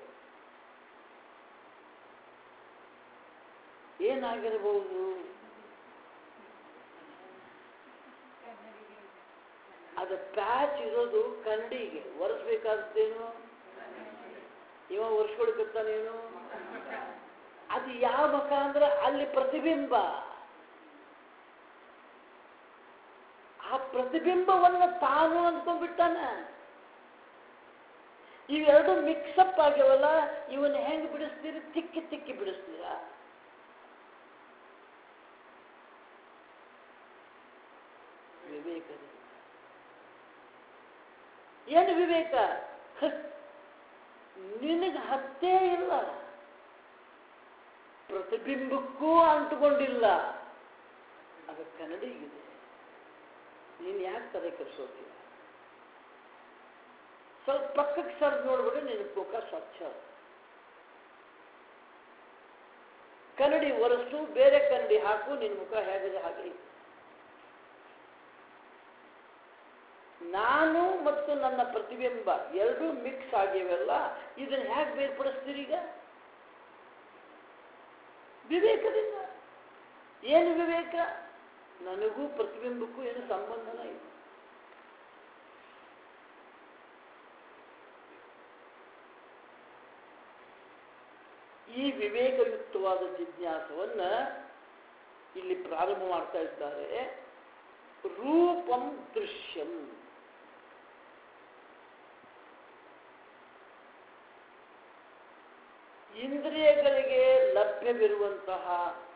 ಏನಾಗಿರಬಹುದು ಅದು ಪ್ಯಾಚ್ ಇರೋದು ಕನ್ನಡಿಗೆ ಒರೆಸ್ಬೇಕಾದದ್ದೇನು ಇವ ಒರೆಸ್ಕೊಳ್ಕತ್ತಾನೇನು ಅದು ಯಾವ ಮುಖ ಅಂದ್ರೆ ಅಲ್ಲಿ ಪ್ರತಿಬಿಂಬ ಆ ಪ್ರತಿಬಿಂಬವನ್ನ ತಾನು ಅಂದ್ಕೊಂಡ್ಬಿಟ್ಟಾನ ಇವೆರಡು ಮಿಕ್ಸಪ್ ಆಗ್ಯವಲ್ಲ ಇವನ್ನ ಹೆಂಗ್ ಬಿಡಿಸ್ತೀರಿ ತಿಕ್ಕಿ ತಿಕ್ಕಿ ಬಿಡಿಸ್ತೀರಾ ವಿವೇಕದಿಂದ ಏನು ವಿವೇಕ ನಿನಗೆ ಹತ್ತೇ ಇಲ್ಲ ಪ್ರತಿಬಿಂಬಕ್ಕೂ ಅಂಟುಕೊಂಡಿಲ್ಲ ಅದು ಕನ್ನಡಿಗಿದೆ ನೀನು ಯಾಕೆ ತಲೆ ಕೆಡಿಸೋದಿಲ್ಲ ಸ್ವಲ್ಪ ಪಕ್ಕಕ್ಕೆ ಸರ್ದು ನೋಡ್ಬಿಡು ನಿನ್ನ ಮುಖ ಸ್ವಚ್ಛ ಕನ್ನಡಿ ಒರೆಸು ಬೇರೆ ಕನ್ನಡಿ ಹಾಕು ನಿನ್ನ ಮುಖ ಹೇಗಿದೆ ಹಾಗೆ ಇದೆ. ನಾನು ಮತ್ತು ನನ್ನ ಪ್ರತಿಬಿಂಬ ಎರಡೂ ಮಿಕ್ಸ್ ಆಗಿವೆಲ್ಲ ಇದನ್ನ ಹೇಗೆ ಬೇರ್ಪಡಿಸ್ತೀರಿ ಈಗ ವಿವೇಕದಿಂದ ಏನು ವಿವೇಕ ನನಗೂ ಪ್ರತಿಬಿಂಬಕ್ಕೂ ಏನು ಸಂಬಂಧನ ಇಲ್ಲ ಈ ವಿವೇಕಯುಕ್ತವಾದ ಜಿಜ್ಞಾಸವನ್ನ ಇಲ್ಲಿ ಪ್ರಾರಂಭ ಮಾಡ್ತಾ ಇದ್ದಾರೆ ರೂಪಂ ದೃಶ್ಯಂ ಇಂದ್ರಿಯಗಳಿಗೆ ಲಭ್ಯವಿರುವಂತಹ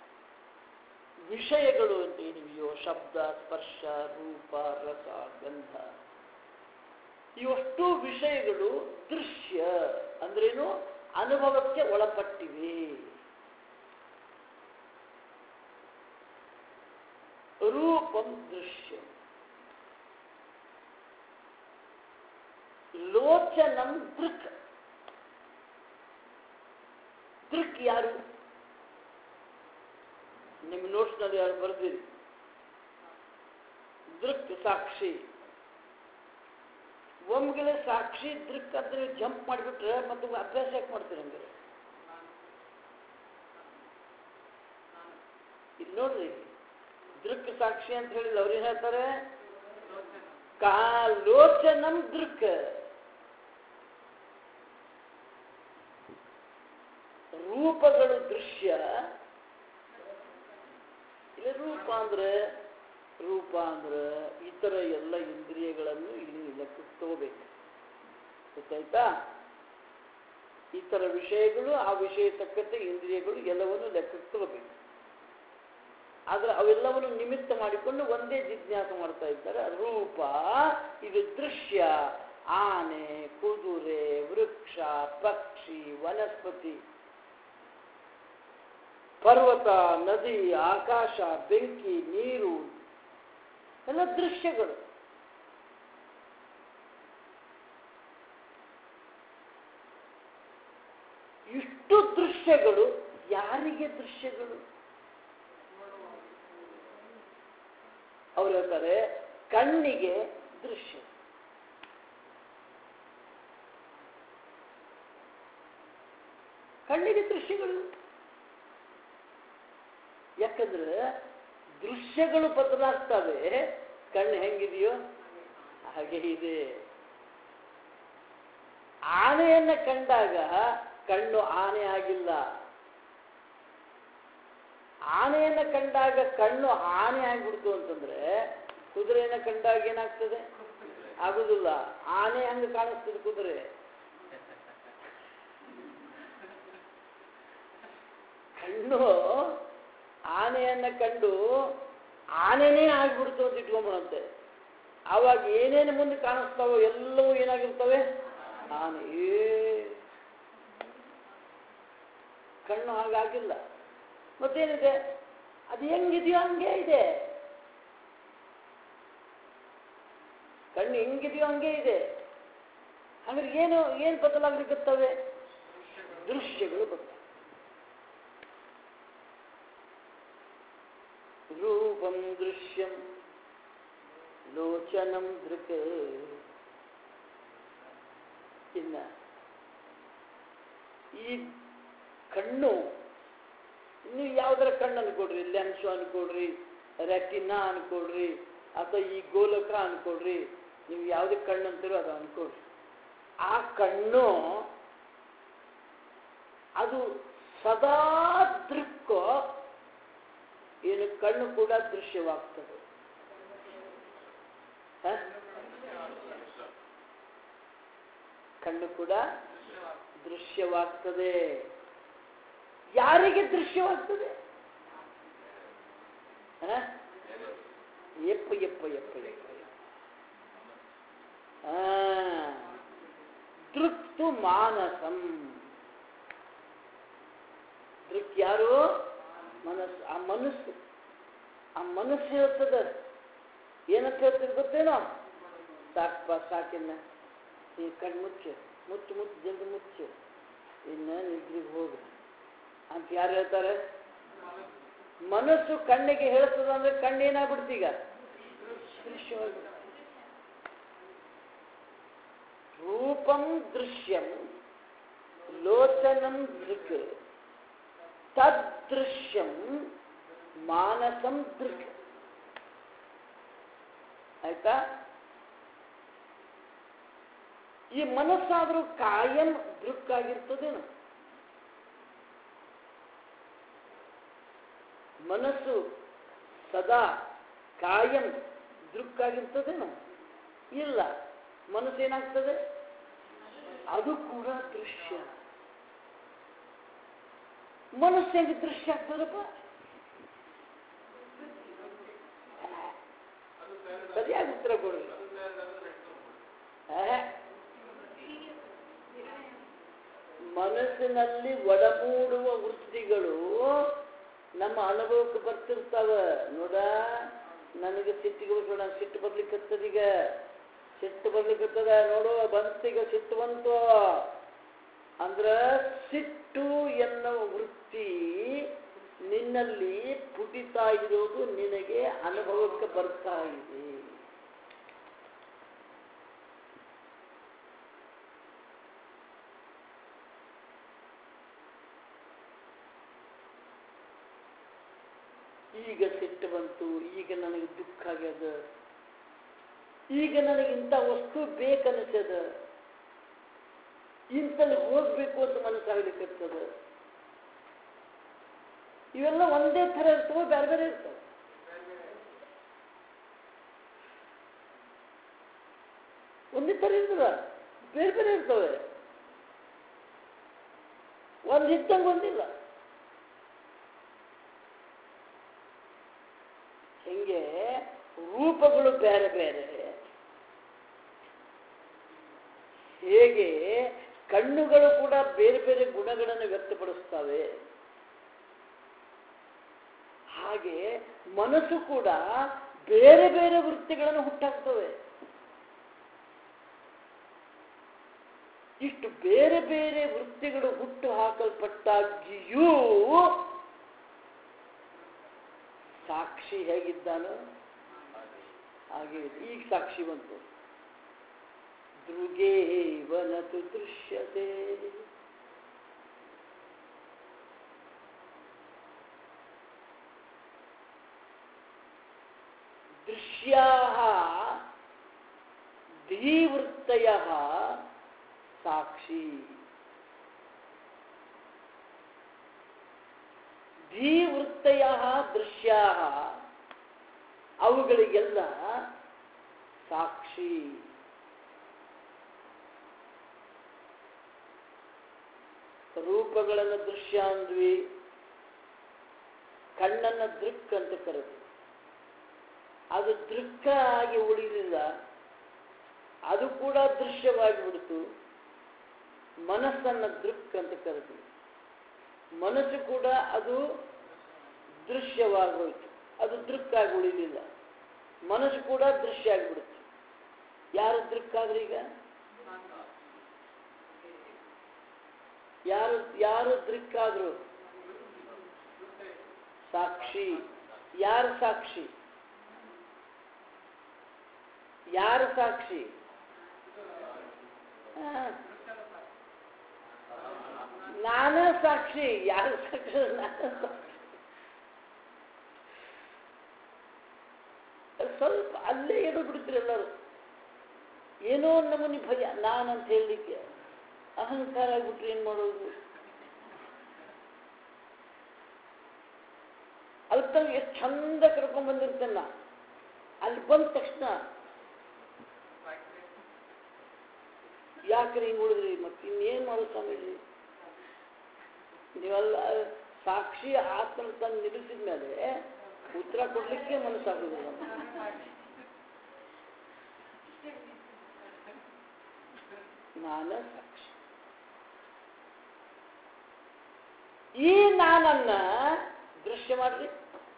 ವಿಷಯಗಳು ಅಂತ ಏನಿವೆಯೋ ಶಬ್ದ ಸ್ಪರ್ಶ ರೂಪ ರಸ ಗಂಧ ಇವಷ್ಟು ವಿಷಯಗಳು ದೃಶ್ಯ ಅಂದ್ರೇನು ಅನುಭವಕ್ಕೆ ಒಳಪಟ್ಟಿವೆ ರೂಪಂ ದೃಶ್ಯ ಲೋಚನಂ ದೃಕ್ ದೃಕ್ ಯಾರು ನಿಮ್ಮ ನೋಟ್ಸ್ನಲ್ಲಿ ಯಾರು ಬರ್ದಿರಿ ದೃಕ್ ಸಾಕ್ಷಿ ಒಮ್ಮೆಲೆ ಸಾಕ್ಷಿ ದೃಕ್ ಅಂತ ನೀವು ಜಂಪ್ ಮಾಡಿಬಿಟ್ರೆ ಮತ್ತೆ ಅಭ್ಯಾಸ ಯಾಕೆ ಮಾಡ್ತೀರಿ ಹಂಗಾರೆ ಇಲ್ಲಿ ನೋಡ್ರಿ ದೃಕ್ ಸಾಕ್ಷಿ ಅಂತ ಹೇಳಿಲ್ಲ ಅವ್ರು ಏನ್ ಹೇಳ್ತಾರೆ ಕಾಲೋಚನಂ ದೃಕ್ ರೂಪಗಳು ದೃಶ್ಯ ಇಲ್ಲಿ ರೂಪ ಅಂದ್ರೆ ರೂಪ ಅಂದ್ರೆ ಇತರ ಎಲ್ಲ ಇಂದ್ರಿಯಗಳನ್ನು ಇಲ್ಲಿ ಲೆಕ್ಕಕ್ಕೆ ತಗೋಬೇಕು ಗೊತ್ತಾಯ್ತಾ ಇತರ ವಿಷಯಗಳು ಆ ವಿಷಯ ತಕ್ಕಂತೆ ಇಂದ್ರಿಯಗಳು ಎಲ್ಲವನ್ನು ಲೆಕ್ಕಕ್ಕೆ ತಗೋಬೇಕು ಆದ್ರೆ ಅವೆಲ್ಲವನ್ನು ನಿಮಿತ್ತ ಮಾಡಿಕೊಂಡು ಒಂದೇ ಜಿಜ್ಞಾಸ ಮಾಡ್ತಾ ಇದ್ದಾರೆ ರೂಪ ಇದು ದೃಶ್ಯ ಆನೆ ಕುದುರೆ ವೃಕ್ಷ ಪಕ್ಷಿ ವನಸ್ಪತಿ ಪರ್ವತ ನದಿ ಆಕಾಶ ಬೆಂಕಿ ನೀರು ಎಲ್ಲ ದೃಶ್ಯಗಳು ಇಷ್ಟು ದೃಶ್ಯಗಳು ಯಾರಿಗೆ ದೃಶ್ಯಗಳು ಅವ್ರು ಹೇಳ್ತಾರೆ ಕಣ್ಣಿಗೆ ದೃಶ್ಯ ಕಣ್ಣಿಗೆ ದೃಶ್ಯಗಳು ಯಾಕಂದ್ರೆ ದೃಶ್ಯಗಳು ಬದಲಾಗ್ತವೆ ಕಣ್ಣು ಹೆಂಗಿದೆಯೋ ಹಾಗೆ ಇದೆ ಆನೆಯನ್ನ ಕಂಡಾಗ ಕಣ್ಣು ಆನೆ ಆಗಿಲ್ಲ ಆನೆಯನ್ನ ಕಂಡಾಗ ಕಣ್ಣು ಆನೆ ಆಗ್ಬಿಡ್ತು ಅಂತಂದ್ರೆ ಕುದುರೆಯನ್ನ ಕಂಡಾಗ ಏನಾಗ್ತದೆ ಆಗುದಿಲ್ಲ ಆನೆ ಹಂಗ ಕಾಣಿಸ್ತದೆ ಕುದುರೆ ಕಣ್ಣು ಆನೆಯನ್ನ ಕಂಡು ಆನೆನೇ ಆಗ್ಬಿಡ್ತು ಅಂತ ಇಟ್ಕೊಂಡ್ಬಿಡಂತೆ ಆವಾಗ ಏನೇನು ಮುಂದೆ ಕಾಣಿಸ್ತಾವೋ ಎಲ್ಲವೂ ಏನಾಗಿರ್ತವೆ ಆನೆ ಏ ಕಣ್ಣು ಹಾಗಾಗಿಲ್ಲ ಮತ್ತೇನಿದೆ ಅದು ಹೆಂಗಿದೆಯೋ ಹಂಗೆ ಇದೆ ಕಣ್ಣು ಹೆಂಗಿದೆಯೋ ಹಂಗೆ ಇದೆ ಹಂಗಾರೆ ಏನು ಏನು ಬದಲಾಗ್ಲಿಕ್ಕತ್ತವೆ ದೃಶ್ಯಗಳು ಬದಲ ರೂಪಂ ದೃಶ್ಯಂ ಲೋಚನಂ ದೃಕ್ ಇನ್ನ ಈ ಕಣ್ಣು ನೀವು ಯಾವ್ದಾರ ಕಣ್ಣು ಅನ್ಕೊಡ್ರಿ ಲೆನ್ಸು ಅನ್ಕೊಡ್ರಿ ರೆಟಿನಾ ಅನ್ಕೊಡ್ರಿ ಅಥವಾ ಈ ಗೋಲಕ ಅನ್ಕೊಡ್ರಿ ನೀವು ಯಾವುದಕ್ಕೆ ಕಣ್ಣು ಅಂತೀರೋ ಅದು ಅನ್ಕೊಳ್ಳಿ ಆ ಕಣ್ಣು ಅದು ಸದಾ ದೃಕ್ಕೋ ಏನು ಕಣ್ಣು ಕೂಡ ದೃಶ್ಯವಾಗ್ತದೆ ಹ? ಕಣ್ಣು ಕೂಡ ದೃಶ್ಯವಾಗ್ತದೆ ಯಾರಿಗೆ ದೃಶ್ಯವಾಗ್ತದೆ ಹ? ಎಪ್ಪ ಎಪ್ಪ ಎಪ್ಪ ಎಪ್ಪ ಎಪ್ಪ. ಆ, ದೃಕ್ತು ಮಾನಸಂ ದೃಕ್ ಯಾರು ಮನಸ್ಸು ಆ ಮನಸ್ಸು ಆ ಮನಸ್ಸು ಹೇಳ್ತದ ಏನಂತ ಹೇಳ್ತದೆ ಗೊತ್ತೇನೋ ಸಾಕಪ್ಪ ಸಾಕಿನ್ನ ಈ ಕಣ್ಣು ಮುಚ್ಚು ಮುಚ್ಚು ಮುಚ್ಚು ಜಲ್ದಿ ಮುಚ್ಚು ಇನ್ನು ನಿದ್ರಿಗೆ ಹೋಗು ಅಂತ ಯಾರು ಹೇಳ್ತಾರೆ ಮನಸ್ಸು ಕಣ್ಣಿಗೆ ಹೇಳ್ತದ ಅಂದ್ರೆ ಕಣ್ಣು ಏನಾಗ್ಬಿಡ್ತೀಗ ದೃಶ್ಯವಾಗ್ಬಿಡ್ತು ರೂಪಂ ದೃಶ್ಯಂ ಲೋಚನಂ ದೃಕ್ ತದೃಶ್ಯಂ ಮಾನಸಂ ದೃಕ್ ಆಯ್ತಾ ಈ ಮನಸ್ಸಾದರೂ ಕಾಯಂ ದೃಕ್ ಆಗಿರ್ತದೇನು ಮನಸ್ಸು ಸದಾ ಕಾಯಂ ದೃಕ್ ಆಗಿರ್ತದೇನು ಇಲ್ಲ ಮನಸ್ಸು ಏನಾಗ್ತದೆ ಅದು ಕೂಡ ದೃಶ್ಯ ಮನಸ್ಸು ಹೆಂಗೆ ದೃಶ್ಯ ಆಗ್ತದಪ್ಪ ಸರಿಯಾಗಿ ಉತ್ತರ ಕೊಡ್ರಿ ಆಹ್. ಮನಸ್ಸಿನಲ್ಲಿ ಒಡಮೂಡುವ ವೃತ್ತಿಗಳು ನಮ್ಮ ಅನುಭವಕ್ಕೆ ಬರ್ತಿರ್ತಾವ ನೋಡ ನನಗೆ ಸಿಟ್ಟಿಗೆ ಬರ್ಬೇಡ ಸಿಟ್ಟು ಬರ್ಲಿಕ್ಕತ್ತದೀಗ ಸಿಟ್ಟು ಬರ್ಲಿಕ್ಕತ್ತದ ನೋಡು ಬಂತೀಗ ಸಿಟ್ಟು ಬಂತು ಅಂದ್ರ ಸಿಟ್ಟು ಎನ್ನುವ ವೃತ್ತಿ ನಿನ್ನಲ್ಲಿ ಪುಟಿತಾ ಇರೋದು ನಿನಗೆ ಅನುಭವಕ್ಕೆ ಬರ್ತಾ ಇದೆ ಈಗ ಸಿಟ್ಟು ಬಂತು ಈಗ ನನಗೆ ದುಃಖ ಆಗ್ಯದ ಈಗ ನನಗೆ ಇಂಥ ವಸ್ತು ಬೇಕನ್ನಿಸದ ಇಂಥಲ್ಲಿ ಹೋಗ್ಬೇಕು ಅಂತ ಮನಸ್ಸಾಗ್ಲಿಕ್ಕತ್ತದ ಇವೆಲ್ಲ ಒಂದೇ ಥರ ಇರ್ತವೆ ಬೇರೆ ಬೇರೆ ಇರ್ತವೆ ಒಂದೇ ಥರ ಇರ್ತದ ಬೇರೆ ಬೇರೆ ಇರ್ತವೆ ಒಂದು ಇದ್ದಂಗೆ ಒಂದಿಲ್ಲ ಹಿಂಗೆ ರೂಪಗಳು ಬೇರೆ ಬೇರೆ ಹೇಗೆ ಕಣ್ಣುಗಳು ಕೂಡ ಬೇರೆ ಬೇರೆ ಗುಣಗಳನ್ನು ವ್ಯಕ್ತಪಡಿಸ್ತವೆ ಹಾಗೆ ಮನಸ್ಸು ಕೂಡ ಬೇರೆ ಬೇರೆ ವೃತ್ತಿಗಳನ್ನು ಹುಟ್ಟಾಕ್ತವೆ ಇಷ್ಟು ಬೇರೆ ಬೇರೆ ವೃತ್ತಿಗಳು ಹುಟ್ಟು ಹಾಕಲ್ಪಟ್ಟಾಗಿಯೂ ಸಾಕ್ಷಿ ಹೇಗಿದ್ದಾನೋ ಹಾಗೆ ಈಗ ಸಾಕ್ಷಿ ಬಂತು ದೃಗೇವನತು ದೃಶ್ಯತೆ ದೃಶ್ಯಾ ಧೀವೃತ್ತಯ ಸಾಕ್ಷಿ ಧೀವೃತ್ತಯ ದೃಶ್ಯಾ ಅವುಗಳಿಗೆಲ್ಲ ಸಾಕ್ಷಿ ರೂಪಗಳನ್ನು ದೃಶ್ಯ ಅಂದ್ವಿ ಕಣ್ಣನ್ನ ದೃಕ್ ಅಂತ ಕರೆದ್ವಿ ಅದು ದೃಕ್ಕ ಆಗಿ ಉಳಿಲಿಲ್ಲ ಅದು ಕೂಡ ದೃಶ್ಯವಾಗಿ ಬಿಡ್ತು ಮನಸ್ಸನ್ನ ದೃಕ್ ಅಂತ ಕರೆದ್ವಿ ಮನಸ್ಸು ಕೂಡ ಅದು ದೃಶ್ಯವಾಗೋಯ್ತು ಅದು ದೃಕ್ಕಾಗಿ ಉಳಿಲಿಲ್ಲ ಮನಸ್ಸು ಕೂಡ ದೃಶ್ಯ ಆಗಿಬಿಡುತ್ತೆ ಯಾರು ದೃಕ್ಕಾದ್ರೆ ಈಗ ಯಾರು ಯಾರು ದೃಕ್ಕಾದ್ರು ಸಾಕ್ಷಿ ಯಾರು ಸಾಕ್ಷಿ ಯಾರು ಸಾಕ್ಷಿ ಆ. ನಾನೇ ಸಾಕ್ಷಿ ಯಾರು ಸಾಕ್ಷಿ ನಾನೇ ಸಾಕ್ಷಿ ಸ್ವಲ್ಪ ಅಲ್ಲೇ ಏನು ಬಿಡ್ತೀರಿ ಎಲ್ಲರೂ ಏನೋ ನಮೂನಿ ಭಯ ನಾನಂತ ಹೇಳಲಿಕ್ಕೆ ಅಹಂಕಾರ ಆಗ್ಬಿಟ್ರೆ ಏನು ಮಾಡೋದು ಅದಕ್ಕೆ ಎಷ್ಟು ಚಂದ ಕರ್ಕೊಂಡ್ ಬಂದಿರ್ತೇನೆ ನಾ ಅಲ್ಲಿ ಬಂದ ತಕ್ಷಣ ಯಾಕ್ರಿ ಹಿಂಗೆ ಉಳಿದ್ರಿ ಮತ್ತೆ ಇನ್ನೇನು ಮಾಡೋದು ಸ್ವಾಮೀಜಿ ನೀವೆಲ್ಲ ಸಾಕ್ಷಿ ಆತ್ಮ ತಂದು ನಿಲ್ಲಿಸಿದ ಮೇಲೆ ಉತ್ತರ ಕೊಡ್ಲಿಕ್ಕೆ ಮನಸ್ಸಾಗುದಿಲ್ಲ ನಮ್ಗೆ. ನಾನ ಸಾಕ್ಷಿ ಈ ನಾನನ್ನ ದೃಶ್ಯ ಮಾಡ್ರಿ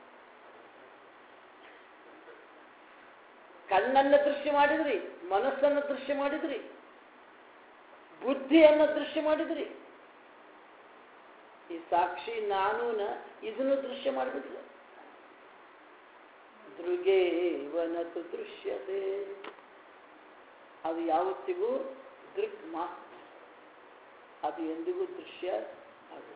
ಕಣ್ಣನ್ನ ದೃಶ್ಯ ಮಾಡಿದ್ರಿ ಮನಸ್ಸನ್ನ ದೃಶ್ಯ ಮಾಡಿದ್ರಿ ಬುದ್ಧಿಯನ್ನ ದೃಶ್ಯ ಮಾಡಿದ್ರಿ ಈ ಸಾಕ್ಷಿ ನಾನೂನ ಇದನ್ನು ದೃಶ್ಯ ಮಾಡಿಬಿಟ್ರು ದೃಗೇವನತು ದೃಶ್ಯತೆ ಅದು ಯಾವತ್ತಿಗೂ ದೃಕ್ ಮಾತ್ರ ಅದು ಎಂದಿಗೂ ದೃಶ್ಯ ಆಗುವುದು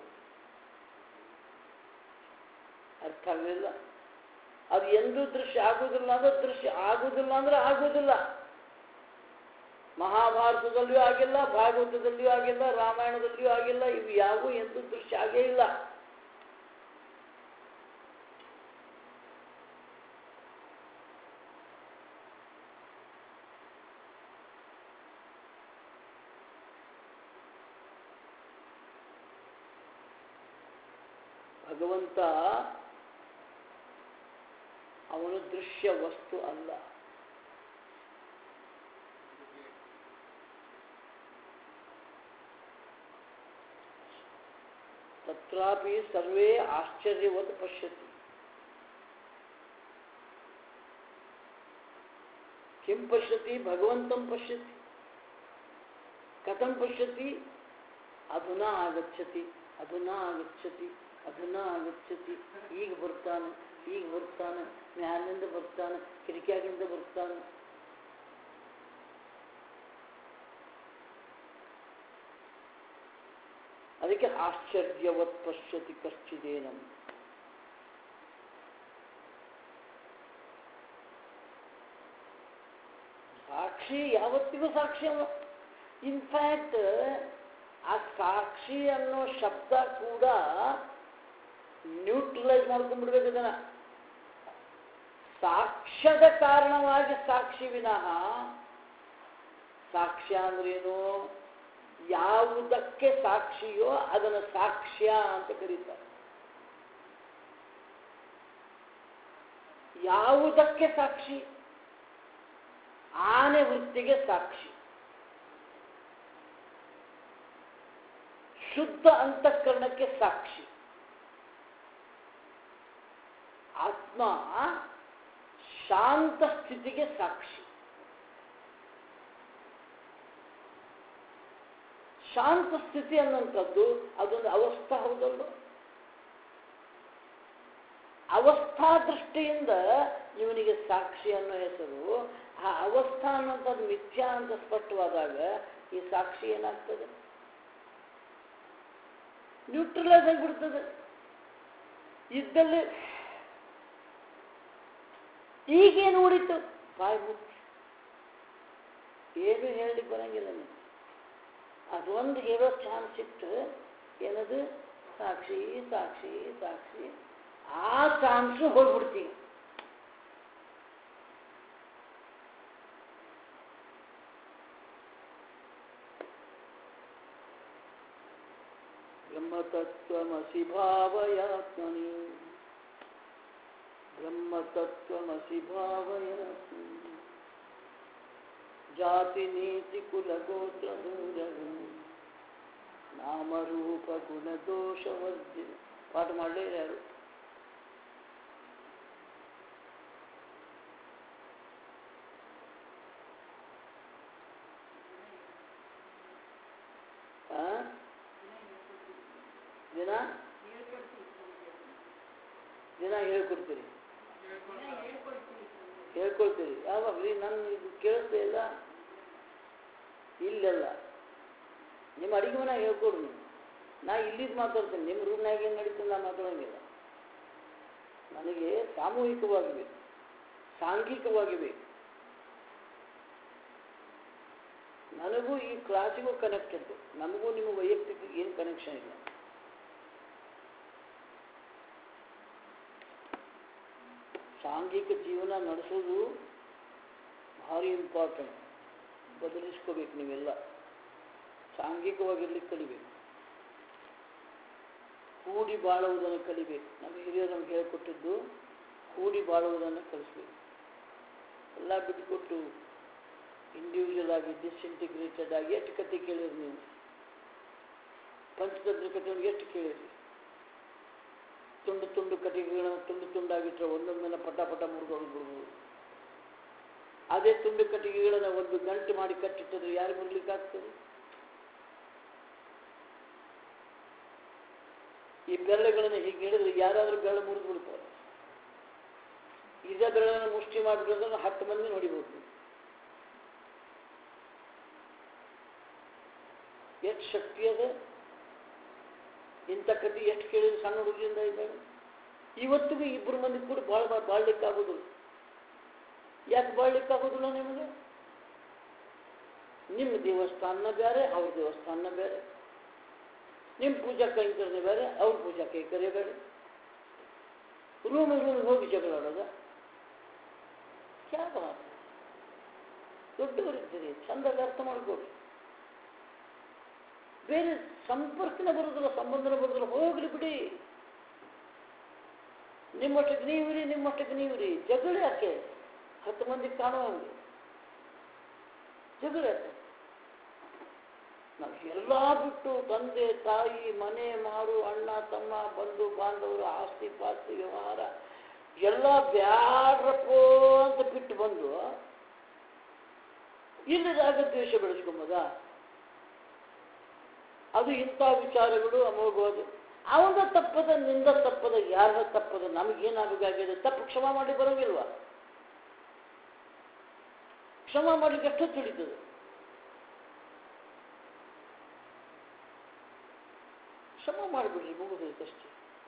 ಅರ್ಥ ಆಗಲಿಲ್ಲ ಅದು ಎಂದೂ ದೃಶ್ಯ ಆಗುವುದಿಲ್ಲ ಅಂದ್ರೆ ದೃಶ್ಯ ಆಗುವುದಿಲ್ಲ ಅಂದ್ರೆ ಆಗುವುದಿಲ್ಲ ಮಹಾಭಾರತದಲ್ಲಿಯೂ ಆಗಿಲ್ಲ ಭಾಗವತದಲ್ಲಿಯೂ ಆಗಿಲ್ಲ ರಾಮಾಯಣದಲ್ಲಿಯೂ ಆಗಿಲ್ಲ ಇವು ಯಾವುವು ಎಂದೂ ದೃಶ್ಯ ಆಗೇ ಇಲ್ಲ ಭಗವಂತ ಅವನು ದೃಶ್ಯ ವಸ್ತು ಅಲ್ಲ ತತ್ರಾಪಿ ಸರ್ವೇ ಆಶ್ಚರ್ಯವತ್ ಪಶ್ಯತಿ किं पश्यति भगवन्तं पश्यति कथं पश्यति ಅಧುನಾ ಆಗಚ್ಚತಿ ಅಧುನಾ ಆಗಚ್ಚತಿ ಅಧುನಾ ಆಗಚ್ಚತಿ ಈಗ ಬರ್ತಾನೆ ಈಗ ಬರ್ತಾನೆ ಮ್ಯಾಲಿಂದ ಬರ್ತಾನೆ ಕಿರಿಕಿಯಾಗಿಂದ ಬರ್ತಾನೆ ಅದಕ್ಕೆ ಆಶ್ಚರ್ಯವತ್ ಪಶ್ಯತಿ ಕಶ್ಚಿದೇನಂ ಸಾಕ್ಷಿ ಯಾವತ್ತಿಗೂ ಸಾಕ್ಷಿ ಅವ ಇನ್ಫ್ಯಾಕ್ಟ್ ಆ ಸಾಕ್ಷಿ ಅನ್ನೋ ಶಬ್ದ ಕೂಡ ನ್ಯೂಟ್ರಲೈಸ್ ಮಾಡ್ಕೊಂಡ್ಬಿಡ್ಬೇಕು ಅದನ್ನ ಸಾಕ್ಷ್ಯದ ಕಾರಣವಾಗಿ ಸಾಕ್ಷಿ ವಿನಃ ಸಾಕ್ಷ್ಯ ಅಂದ್ರೇನು ಯಾವುದಕ್ಕೆ ಸಾಕ್ಷಿಯೋ ಅದನ್ನು ಸಾಕ್ಷ್ಯ ಅಂತ ಕರೀತಾರೆ ಯಾವುದಕ್ಕೆ ಸಾಕ್ಷಿ ಆನೆ ವೃತ್ತಿಗೆ ಸಾಕ್ಷಿ ಶುದ್ಧ ಅಂತಃಕರಣಕ್ಕೆ ಸಾಕ್ಷಿ ಆತ್ಮ ಶಾಂತ ಸ್ಥಿತಿಗೆ ಸಾಕ್ಷಿ ಶಾಂತ ಸ್ಥಿತಿ ಅನ್ನುವಂಥದ್ದು ಅದೊಂದು ಅವಸ್ಥಾ ಹೌದಲ್ಲ ಅವಸ್ಥಾ ದೃಷ್ಟಿಯಿಂದ ಇವನಿಗೆ ಸಾಕ್ಷಿ ಅನ್ನೋ ಹೆಸರು ಆ ಅವಸ್ಥಾ ಅನ್ನುವಂಥದ್ದು ಮಿಥ್ಯಾ ಅಂತ ಸ್ಪಷ್ಟವಾದಾಗ ಈ ಸಾಕ್ಷಿ ಏನಾಗ್ತದೆ ನ್ಯೂಟ್ರಲೈಸ್ ಆಗಿಬಿಡ್ತದೆ ಇದ್ದಲ್ಲಿ ಈಗೇನು ಉಳಿತು ಬಾಯಿ ಮುಚ್ಚು ಏನು ಹೇಳಲಿಕ್ಕೆ ಬರಂಗಿಲ್ಲ ನೀವು ಅದೊಂದು ಹೇಳೋ ಚಾನ್ಸ್ ಸಿಕ್ತು ಏನದು ಸಾಕ್ಷಿ ಸಾಕ್ಷಿ ಸಾಕ್ಷಿ ಆ ಚಾನ್ಸು ಹೋಗ್ಬಿಡ್ತೀವಿ ಬ್ರಹ್ಮತತ್ವಮಸಿ ಭಾವಯಾತ್ಮನಿ ಬ್ರಹ್ಮತತ್ವಮಸಿ ಭಾವಯಾತ್ಮನಿ ಜಾತಿ ನೀತಿ ಕುಲ ಗೋತ್ರ ದೂರವು ನಾಮರೂಪ ಗುಣ ದೋಷವರ್ಜಿ ಪಾಠ ಮಾಡಲೇ ಯಾರು ಆ? ದಿನ ದಿನ ಹೇಳ್ಕೊಡ್ತೀರಿ ಹೇಳ್ಕೊಳ್ತೀರಿ ಯಾವಾಗ ರೀ ನನ್ನ ಇದು ಕೇಳಿಸ್ತೇ ಇಲ್ಲ ಇಲ್ಲೆಲ್ಲ ನಿಮ್ಮ ಅಡಿಗೆ ಮನೆ ಹೇಳ್ಕೊಡ್ರಿ ನೀವು ನಾ ಇಲ್ಲಿದ್ದು ಮಾತಾಡ್ತೀನಿ ನಿಮ್ಮ ರೂಮ್ನಾಗ ಏನು ನಡೀತದೆ ನಾ ಮಾತಾಡೋಂಗಿಲ್ಲ ನನಗೆ ಸಾಮೂಹಿಕವಾಗಿ ಬೇಕು ಸಾಂಘಿಕವಾಗಿ ಬೇಕು ನನಗೂ ಈ ಕ್ಲಾಸಿಗೂ ಕನೆಕ್ಟ್ ಉಂಟು ನಮಗೂ ನಿಮ್ಮ ವೈಯಕ್ತಿಕ ಏನು ಕನೆಕ್ಷನ್ ಇಲ್ಲ ಸಾಂಘಿಕ ಜೀವನ ನಡೆಸೋದು ಭಾರಿ ಇಂಪಾರ್ಟೆಂಟ್ ಬದಲಿಸ್ಕೋಬೇಕು ನೀವೆಲ್ಲ ಸಾಂಘಿಕವಾಗಿರ್ಲಿಕ್ಕೆ ಕಲಿಬೇಕು ಕೂಡಿ ಬಾಳುವುದನ್ನು ಕಲಿಬೇಕು ನಮ್ಮ ಹಿರಿಯರು ನಮ್ಗೆ ಹೇಳಿಕೊಟ್ಟಿದ್ದು ಕೂಡಿ ಬಾಳುವುದನ್ನು ಕಲಿಸ್ಬೇಕು ಎಲ್ಲ ಬಿಟ್ಟುಕೊಟ್ಟು ಇಂಡಿವಿಜುವಲ್ ಆಗಿ ಡಿಸ್ಇಂಟಿಗ್ರೇಟೆಡ್ ಆಗಿ ಎಷ್ಟು ಕತೆ ಕೇಳಿರಿ ನೀವು ಪಂಚತಂತ್ರ ಕಥೆಯನ್ನು ಎಷ್ಟು ಕೇಳಿರಿ ತುಂಡು ತುಂಡು ಕಟ್ಟಿಗೆಗಳನ್ನು ತುಂಡು ತುಂಡಾಗಿಟ್ಟರೆ ಒಂದೊಂದನ್ನು ಪಟ ಪಟ ಮುರಿದೋಗಿ ಬಿಡ್ಬೋದು ಅದೇ ತುಂಡು ಕಟ್ಟಿಗೆಗಳನ್ನು ಒಂದು ಗಂಟು ಮಾಡಿ ಕಟ್ಟಿಟ್ಟಿದ್ರೆ ಯಾರು ಮುರ್ಲಿಕ್ಕಾಗ್ತದೆ ಈ ಬೆರಳುಗಳನ್ನು ಹೀಗೆ ಹಿಡಿದ್ರೆ ಯಾರಾದರೂ ಬೆರಳು ಮುರಿದು ಬಿಡ್ತಾರೆ ಇದೇ ಬೆರಳನ್ನು ಮುಷ್ಟಿ ಮಾಡಿಬಿಡೋದ್ರೆ ಹತ್ತು ಮಂದಿ ನೋಡಿಬೋದು ಎಷ್ಟು ಶಕ್ತಿ ಅದ ಇಂಥ ಕತೆ ಎಷ್ಟು ಕೇಳಿದ್ರೆ ಸಣ್ಣ ಹುಡುಗಿಯಿಂದ ಇದ್ದಾಳೆ ಇವತ್ತಿಗೂ ಇಬ್ಬರು ಮಂದಿ ಕೂಡ ಭಾಳ ಬಾಳ್ಲಿಕ್ಕೆ ಆಗೋದಿಲ್ಲ ಯಾಕೆ ಬಾಳ್ಲಿಕ್ಕೆ ಆಗೋದಿಲ್ಲ ನಿಮಗೆ ನಿಮ್ಮ ದೇವಸ್ಥಾನ ಬೇರೆ ಅವ್ರ ದೇವಸ್ಥಾನ ಬೇರೆ ನಿಮ್ಮ ಪೂಜಾ ಕೈಂಕರ್ಯ ಬೇರೆ ಅವ್ರ ಪೂಜಾ ಕೈಂಕರ್ಯ ಬೇರೆ ರೂಮ್ ರೂಮ್ ಹೋಗಿ ಜಗಳಾಡೋದ ಕ್ಯಾ ಬಾತ್ ದೊಡ್ಡವರಿದ್ದೀರಿ ಚಂದಾಗಿ ಅರ್ಥ ಮಾಡ್ಕೊಡಿ ಬೇರೆ ಸಂಪರ್ಕನೇ ಬರೋದಿಲ್ಲ ಸಂಬಂಧನೇ ಬರೋದಿಲ್ಲ ಹೋಗ್ಲಿ ಬಿಡಿ ನಿಮ್ಮಷ್ಟಕ್ಕೆ ನೀವಿರಿ ನಿಮ್ಮಷ್ಟಕ್ಕೆ ನೀವಿರಿ ಜಗಳ ಯಾಕೆ ಹತ್ತು ಮಂದಿ ಕಾಣುವಂಗೆ ಜಗಳ ಯಾಕೆ ನಾವು ಎಲ್ಲ ಬಿಟ್ಟು ತಂದೆ ತಾಯಿ ಮನೆ ಮಾರು ಅಣ್ಣ ತಮ್ಮ ಬಂಧು ಬಾಂಧವರು ಆಸ್ತಿ ಪಾಸ್ತಿ ವ್ಯವಹಾರ ಎಲ್ಲ ಬ್ಯಾಡ್ರಪ್ಪೋ ಅಂತ ಬಿಟ್ಟು ಬಂದು ಇಲ್ಲದಾಗ ದ್ವೇಷ ಬೆಳೆಸ್ಕೊಂಬದ ಅದು ಇಂಥ ವಿಚಾರಗಳು ಅಮೋಘವಾದ ಅವನ ತಪ್ಪದ ನಿಂದ ತಪ್ಪದ ಯಾರದ ತಪ್ಪದ ನಮಗೇನಾಗಬೇಕಾಗಿದೆ ತಪ್ಪು ಕ್ಷಮ ಮಾಡಿ ಬರೋಂಗಿಲ್ವಾ ಕ್ಷಮ ಮಾಡ್ಲಿಕ್ಕೆ ಎಷ್ಟು ತಿಳಿತದೆ ಕ್ಷಮ ಮಾಡಿಬಿಡ್ರಿ ಮುಗಿದೈತಷ್ಟೇ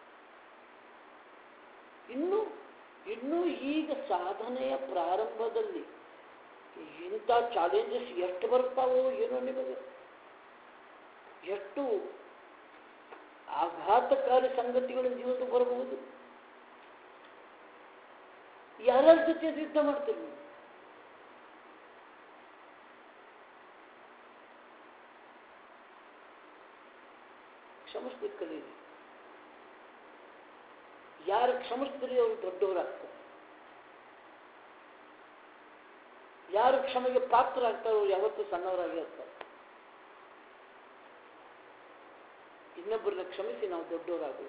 ಇನ್ನು ಇನ್ನೂ ಈಗ ಸಾಧನೆಯ ಪ್ರಾರಂಭದಲ್ಲಿ ಇಂಥ ಚಾಲೆಂಜಸ್ ಎಷ್ಟು ಬರ್ತಾವೋ ಏನೋ ನಿಮಗೆ ಎಷ್ಟು ಆಘಾತಕಾರಿ ಸಂಗತಿಗಳು ಜೀವನಕ್ಕೆ ಬರಬಹುದು ಯಾರ್ಯಾರ ಜೊತೆ ಯುದ್ಧ ಮಾಡ್ತೀರಿ ನೀವು ಕ್ಷಮಿಸ್ಲಿಕ್ಕೆ ಕಲೀರಿ ಯಾರು ಕ್ಷಮಿಸ್ತೀರಿ ಅವರು ದೊಡ್ಡವರಾಗ್ತಾರೆ ಯಾರು ಕ್ಷಮೆಗೆ ಪಾತ್ರರಾಗ್ತಾರೋ ಅವ್ರು ಯಾವತ್ತೂ ಸಣ್ಣವರಾಗಿ ಇರ್ತಾರೆ ಇನ್ನೊಬ್ಬರನ್ನ ಕ್ಷಮಿಸಿ ನಾವು ದೊಡ್ಡವರಾಗಬೇಕು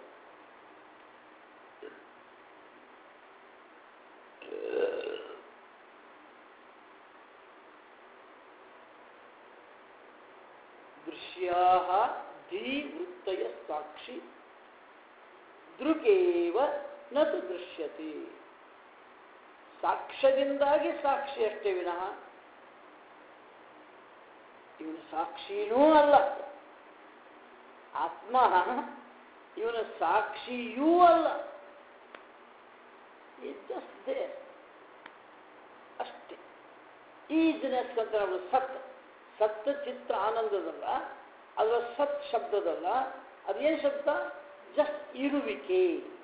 ದೃಶ್ಯಾ ಧೀವೃತ್ತಯ ಸಾಕ್ಷಿ ದೃಗೇವ ನತು ದೃಶ್ಯತೆ ಸಾಕ್ಷ್ಯದಿಂದಾಗಿ ಸಾಕ್ಷಿ ಅಷ್ಟೇ ವಿನಃ ಇವನು ಸಾಕ್ಷಿನೂ ಅಲ್ಲ ಆತ್ಮ ಇವನ ಸಾಕ್ಷಿಯೂ ಅಲ್ಲ ಇದ್ದಷ್ಟೇ ಅಷ್ಟೇ ಈ ದಿನಸ್ ಅಂತ ನಾವು ಸತ್ ಸತ್ ಚಿತ್ರ ಆನಂದದಲ್ಲ ಅದರ ಸತ್ ಶಬ್ದದಲ್ಲ ಅದೇನು ಶಬ್ದ ಜಸ್ಟ್ ಇರುವಿಕೆ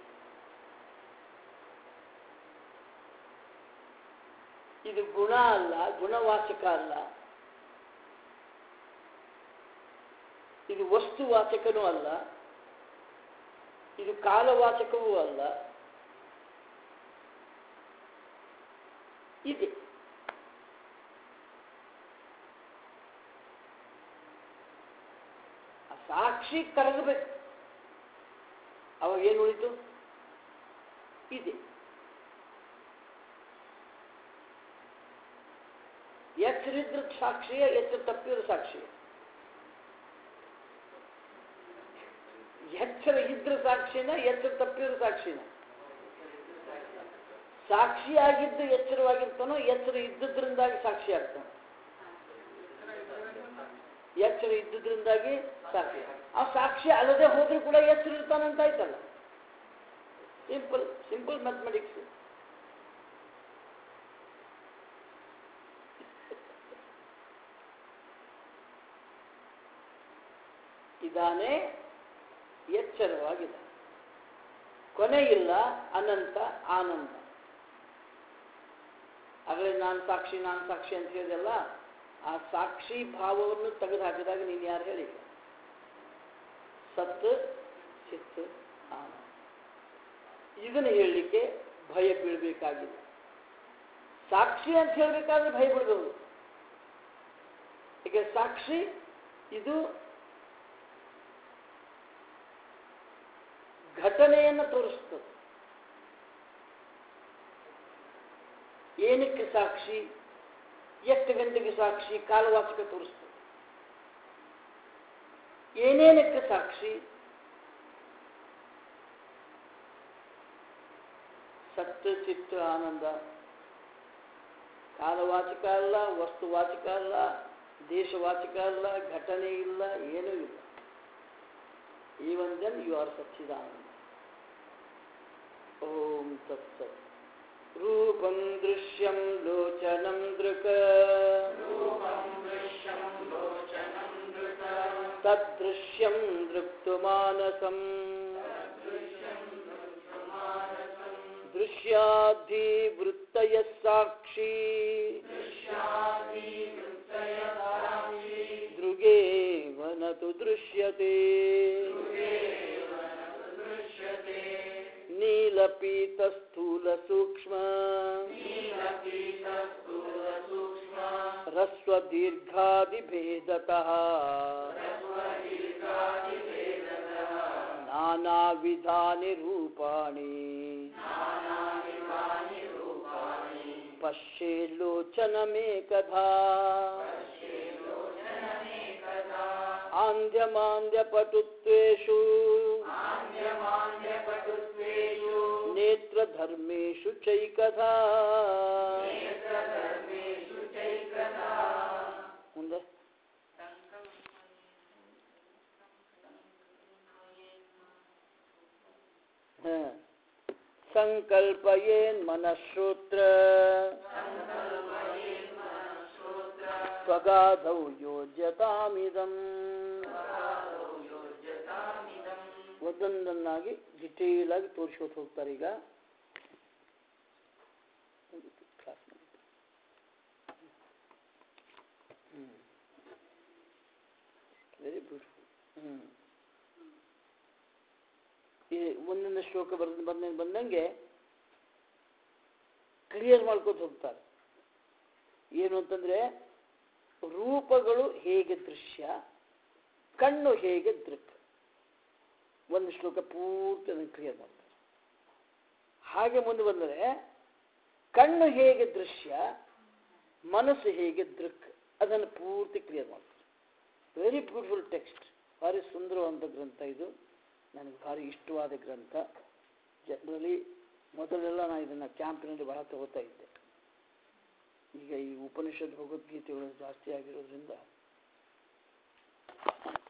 ಇದು ಗುಣ ಅಲ್ಲ ಗುಣವಾಚಕ ಅಲ್ಲ ಇದು ವಸ್ತುವಾಚಕನೂ ಅಲ್ಲ ಇದು ಕಾಲವಾಚಕವೂ ಅಲ್ಲ ಇದೆ ಆ ಸಾಕ್ಷಿ ಕರಗಬೇಕು ಅವಾಗ ಏನು ಉಳಿತು ಇದೆ ಎಚ್ಚರಿದ್ರ ಸಾಕ್ಷಿಯ ಎಚ್ಚರ ತಪ್ಪಿದ ಸಾಕ್ಷಿಯ ಎಚ್ಚರ ಇದ್ರ ಸಾಕ್ಷಿನ ಎಚ್ಚರ ತಪ್ಪಿರೋ ಸಾಕ್ಷಿನ ಸಾಕ್ಷಿಯಾಗಿದ್ದು ಎಚ್ಚರವಾಗಿರ್ತಾನೋ ಎಚ್ಚರ ಇದ್ದದ್ರಿಂದಾಗಿ ಸಾಕ್ಷಿ ಆಗ್ತಾನೆ ಎಚ್ಚರ ಇದ್ದುದ್ರಿಂದಾಗಿ ಸಾಕ್ಷಿ ಆ ಸಾಕ್ಷಿ ಅಲ್ಲದೆ ಹೋದ್ರೂ ಕೂಡ ಎಚ್ಚರ ಇರ್ತಾನಂತ ಆಯ್ತಲ್ಲ ಸಿಂಪಲ್ ಸಿಂಪಲ್ ಮ್ಯಾಥಮೆಟಿಕ್ಸ್ ಇದ್ದಾನೆ ಎಚ್ಚರವಾಗಿದೆ ಕೊನೆ ಇಲ್ಲ ಅನಂತ ಆನಂದ ಆಗಲೇ ನಾನು ಸಾಕ್ಷಿ ನಾನು ಸಾಕ್ಷಿ ಅಂತ ಹೇಳಿದೆಲ್ಲ ಆ ಸಾಕ್ಷಿ ಭಾವವನ್ನು ತೆಗೆದು ಹಾಕಿದಾಗ ನೀನು ಯಾರು ಹೇಳಿ ಸತ್ ಚಿತ್ ಆನಂದ ಇದನ್ನು ಹೇಳಲಿಕ್ಕೆ ಭಯ ಬೀಳಬೇಕಾಗಿದೆ ಸಾಕ್ಷಿ ಅಂತ ಹೇಳಬೇಕಾದ್ರೆ ಭಯ ಬಿಡಬಹುದು ಈಗ ಸಾಕ್ಷಿ ಇದು ಘಟನೆಯನ್ನು ತೋರಿಸ್ತದೆ ಏನಕ್ಕೆ ಸಾಕ್ಷಿ ಎಷ್ಟು ಗಂಟೆಗೆ ಸಾಕ್ಷಿ ಕಾಲವಾಚಕ ತೋರಿಸ್ತದೆ ಏನೇನಕ್ಕೆ ಸಾಕ್ಷಿ ಸತ್ಯ ಚಿತ್ತ ಆನಂದ ಕಾಲವಾಚಕ ಅಲ್ಲ ವಸ್ತುವಾಚಕ ಅಲ್ಲ ದೇಶವಾಚಕ ಅಲ್ಲ ಘಟನೆ ಇಲ್ಲ ಏನೂ ಇಲ್ಲ ಈವನ್ ದೆನ್ ಯು ಆರ್ ಸಚ್ಚಿದಾನಂದ ಓಂ ತತ್ಸತ್ ರೂಪಂ ದೃಶ್ಯಂ ಲೋಚನಂ ದೃಕ ತದೃಶ್ಯಂ ದೃಕ್ತುಮಾನಸಂ ದೃಶ್ಯಾಧಿವೃತ್ತಯ ಸಾಕ್ಷಿ ದೃಗೇವನತು ದೃಶ್ಯತೆ ನೀಲಪೀತಸ್ಥೂಲ ಸೂಕ್ಷ್ಮ ರಸ್ವ ದೀರ್ಘಾದಿಭೇದತಃ ನಾನಾ ವಿಧಾನಿ ರೂಪಾಣಿ ಪಶ್ಯೇಲ್ಲೋಚನಮೇಕಧಾ ಆಂಧ್ಯಮಾಂಧ್ಯಪಟುತ್ವೇಷು ನೇತ್ರಧರ್ಮೇಷು ಚೈಕಧಾ ಮುಂದೆ ಹ. ಸಂಕಲ್ಪಯೇನ್ ಮನಃಶ್ರೋತ್ರ ಸ್ವಗಾಧೌ ಯೋಜ್ಯತಾಮಿದಂ ಒಂದೊಂದನ್ನಾಗಿ ಡಿಟೇಲ್ ಆಗಿ ತೋರಿಸ್ಕೊತ ಹೋಗ್ತಾರೆ ಈಗ ವೆರಿ ಬ್ಯೂಟಿಫುಲ್ ಹ್ಞೂ ಈ ಮುಂದಿನ ಶ್ಲೋಕ ಬರ್ದ ಬಂದ ಬಂದಂಗೆ ಕ್ಲಿಯರ್ ಮಾಡ್ಕೊತ ಹೋಗ್ತಾರೆ ಏನು ಅಂತಂದ್ರೆ ರೂಪಗಳು ಹೇಗೆ ದೃಶ್ಯ ಕಣ್ಣು ಹೇಗೆ ದೃಕ್ ಒಂದು ಶ್ಲೋಕ ಪೂರ್ತಿ ಅದನ್ನು ಕ್ಲಿಯರ್ ಮಾಡ್ತಾರೆ ಹಾಗೆ ಮುಂದೆ ಬಂದರೆ ಕಣ್ಣು ಹೇಗೆ ದೃಶ್ಯ ಮನಸ್ಸು ಹೇಗೆ ದೃಕ್ ಅದನ್ನು ಪೂರ್ತಿ ಕ್ಲಿಯರ್ ಮಾಡ್ತಾರೆ ವೆರಿ ಬ್ಯೂಟಿಫುಲ್ ಟೆಕ್ಸ್ಟ್ ಭಾರಿ ಸುಂದರವಾದ ಗ್ರಂಥ ಇದು ನನಗೆ ಭಾರಿ ಇಷ್ಟವಾದ ಗ್ರಂಥ ಜನರಲಿ ಮೊದಲೆಲ್ಲ ನಾನು ಇದನ್ನು ಕ್ಯಾಂಪಿನಲ್ಲಿ ಬಹಳ ತಗೋತಾ ಇದ್ದೆ ಈಗ ಈ ಉಪನಿಷತ್ ಭಗವದ್ಗೀತೆಗಳು ಜಾಸ್ತಿ ಆಗಿರೋದ್ರಿಂದ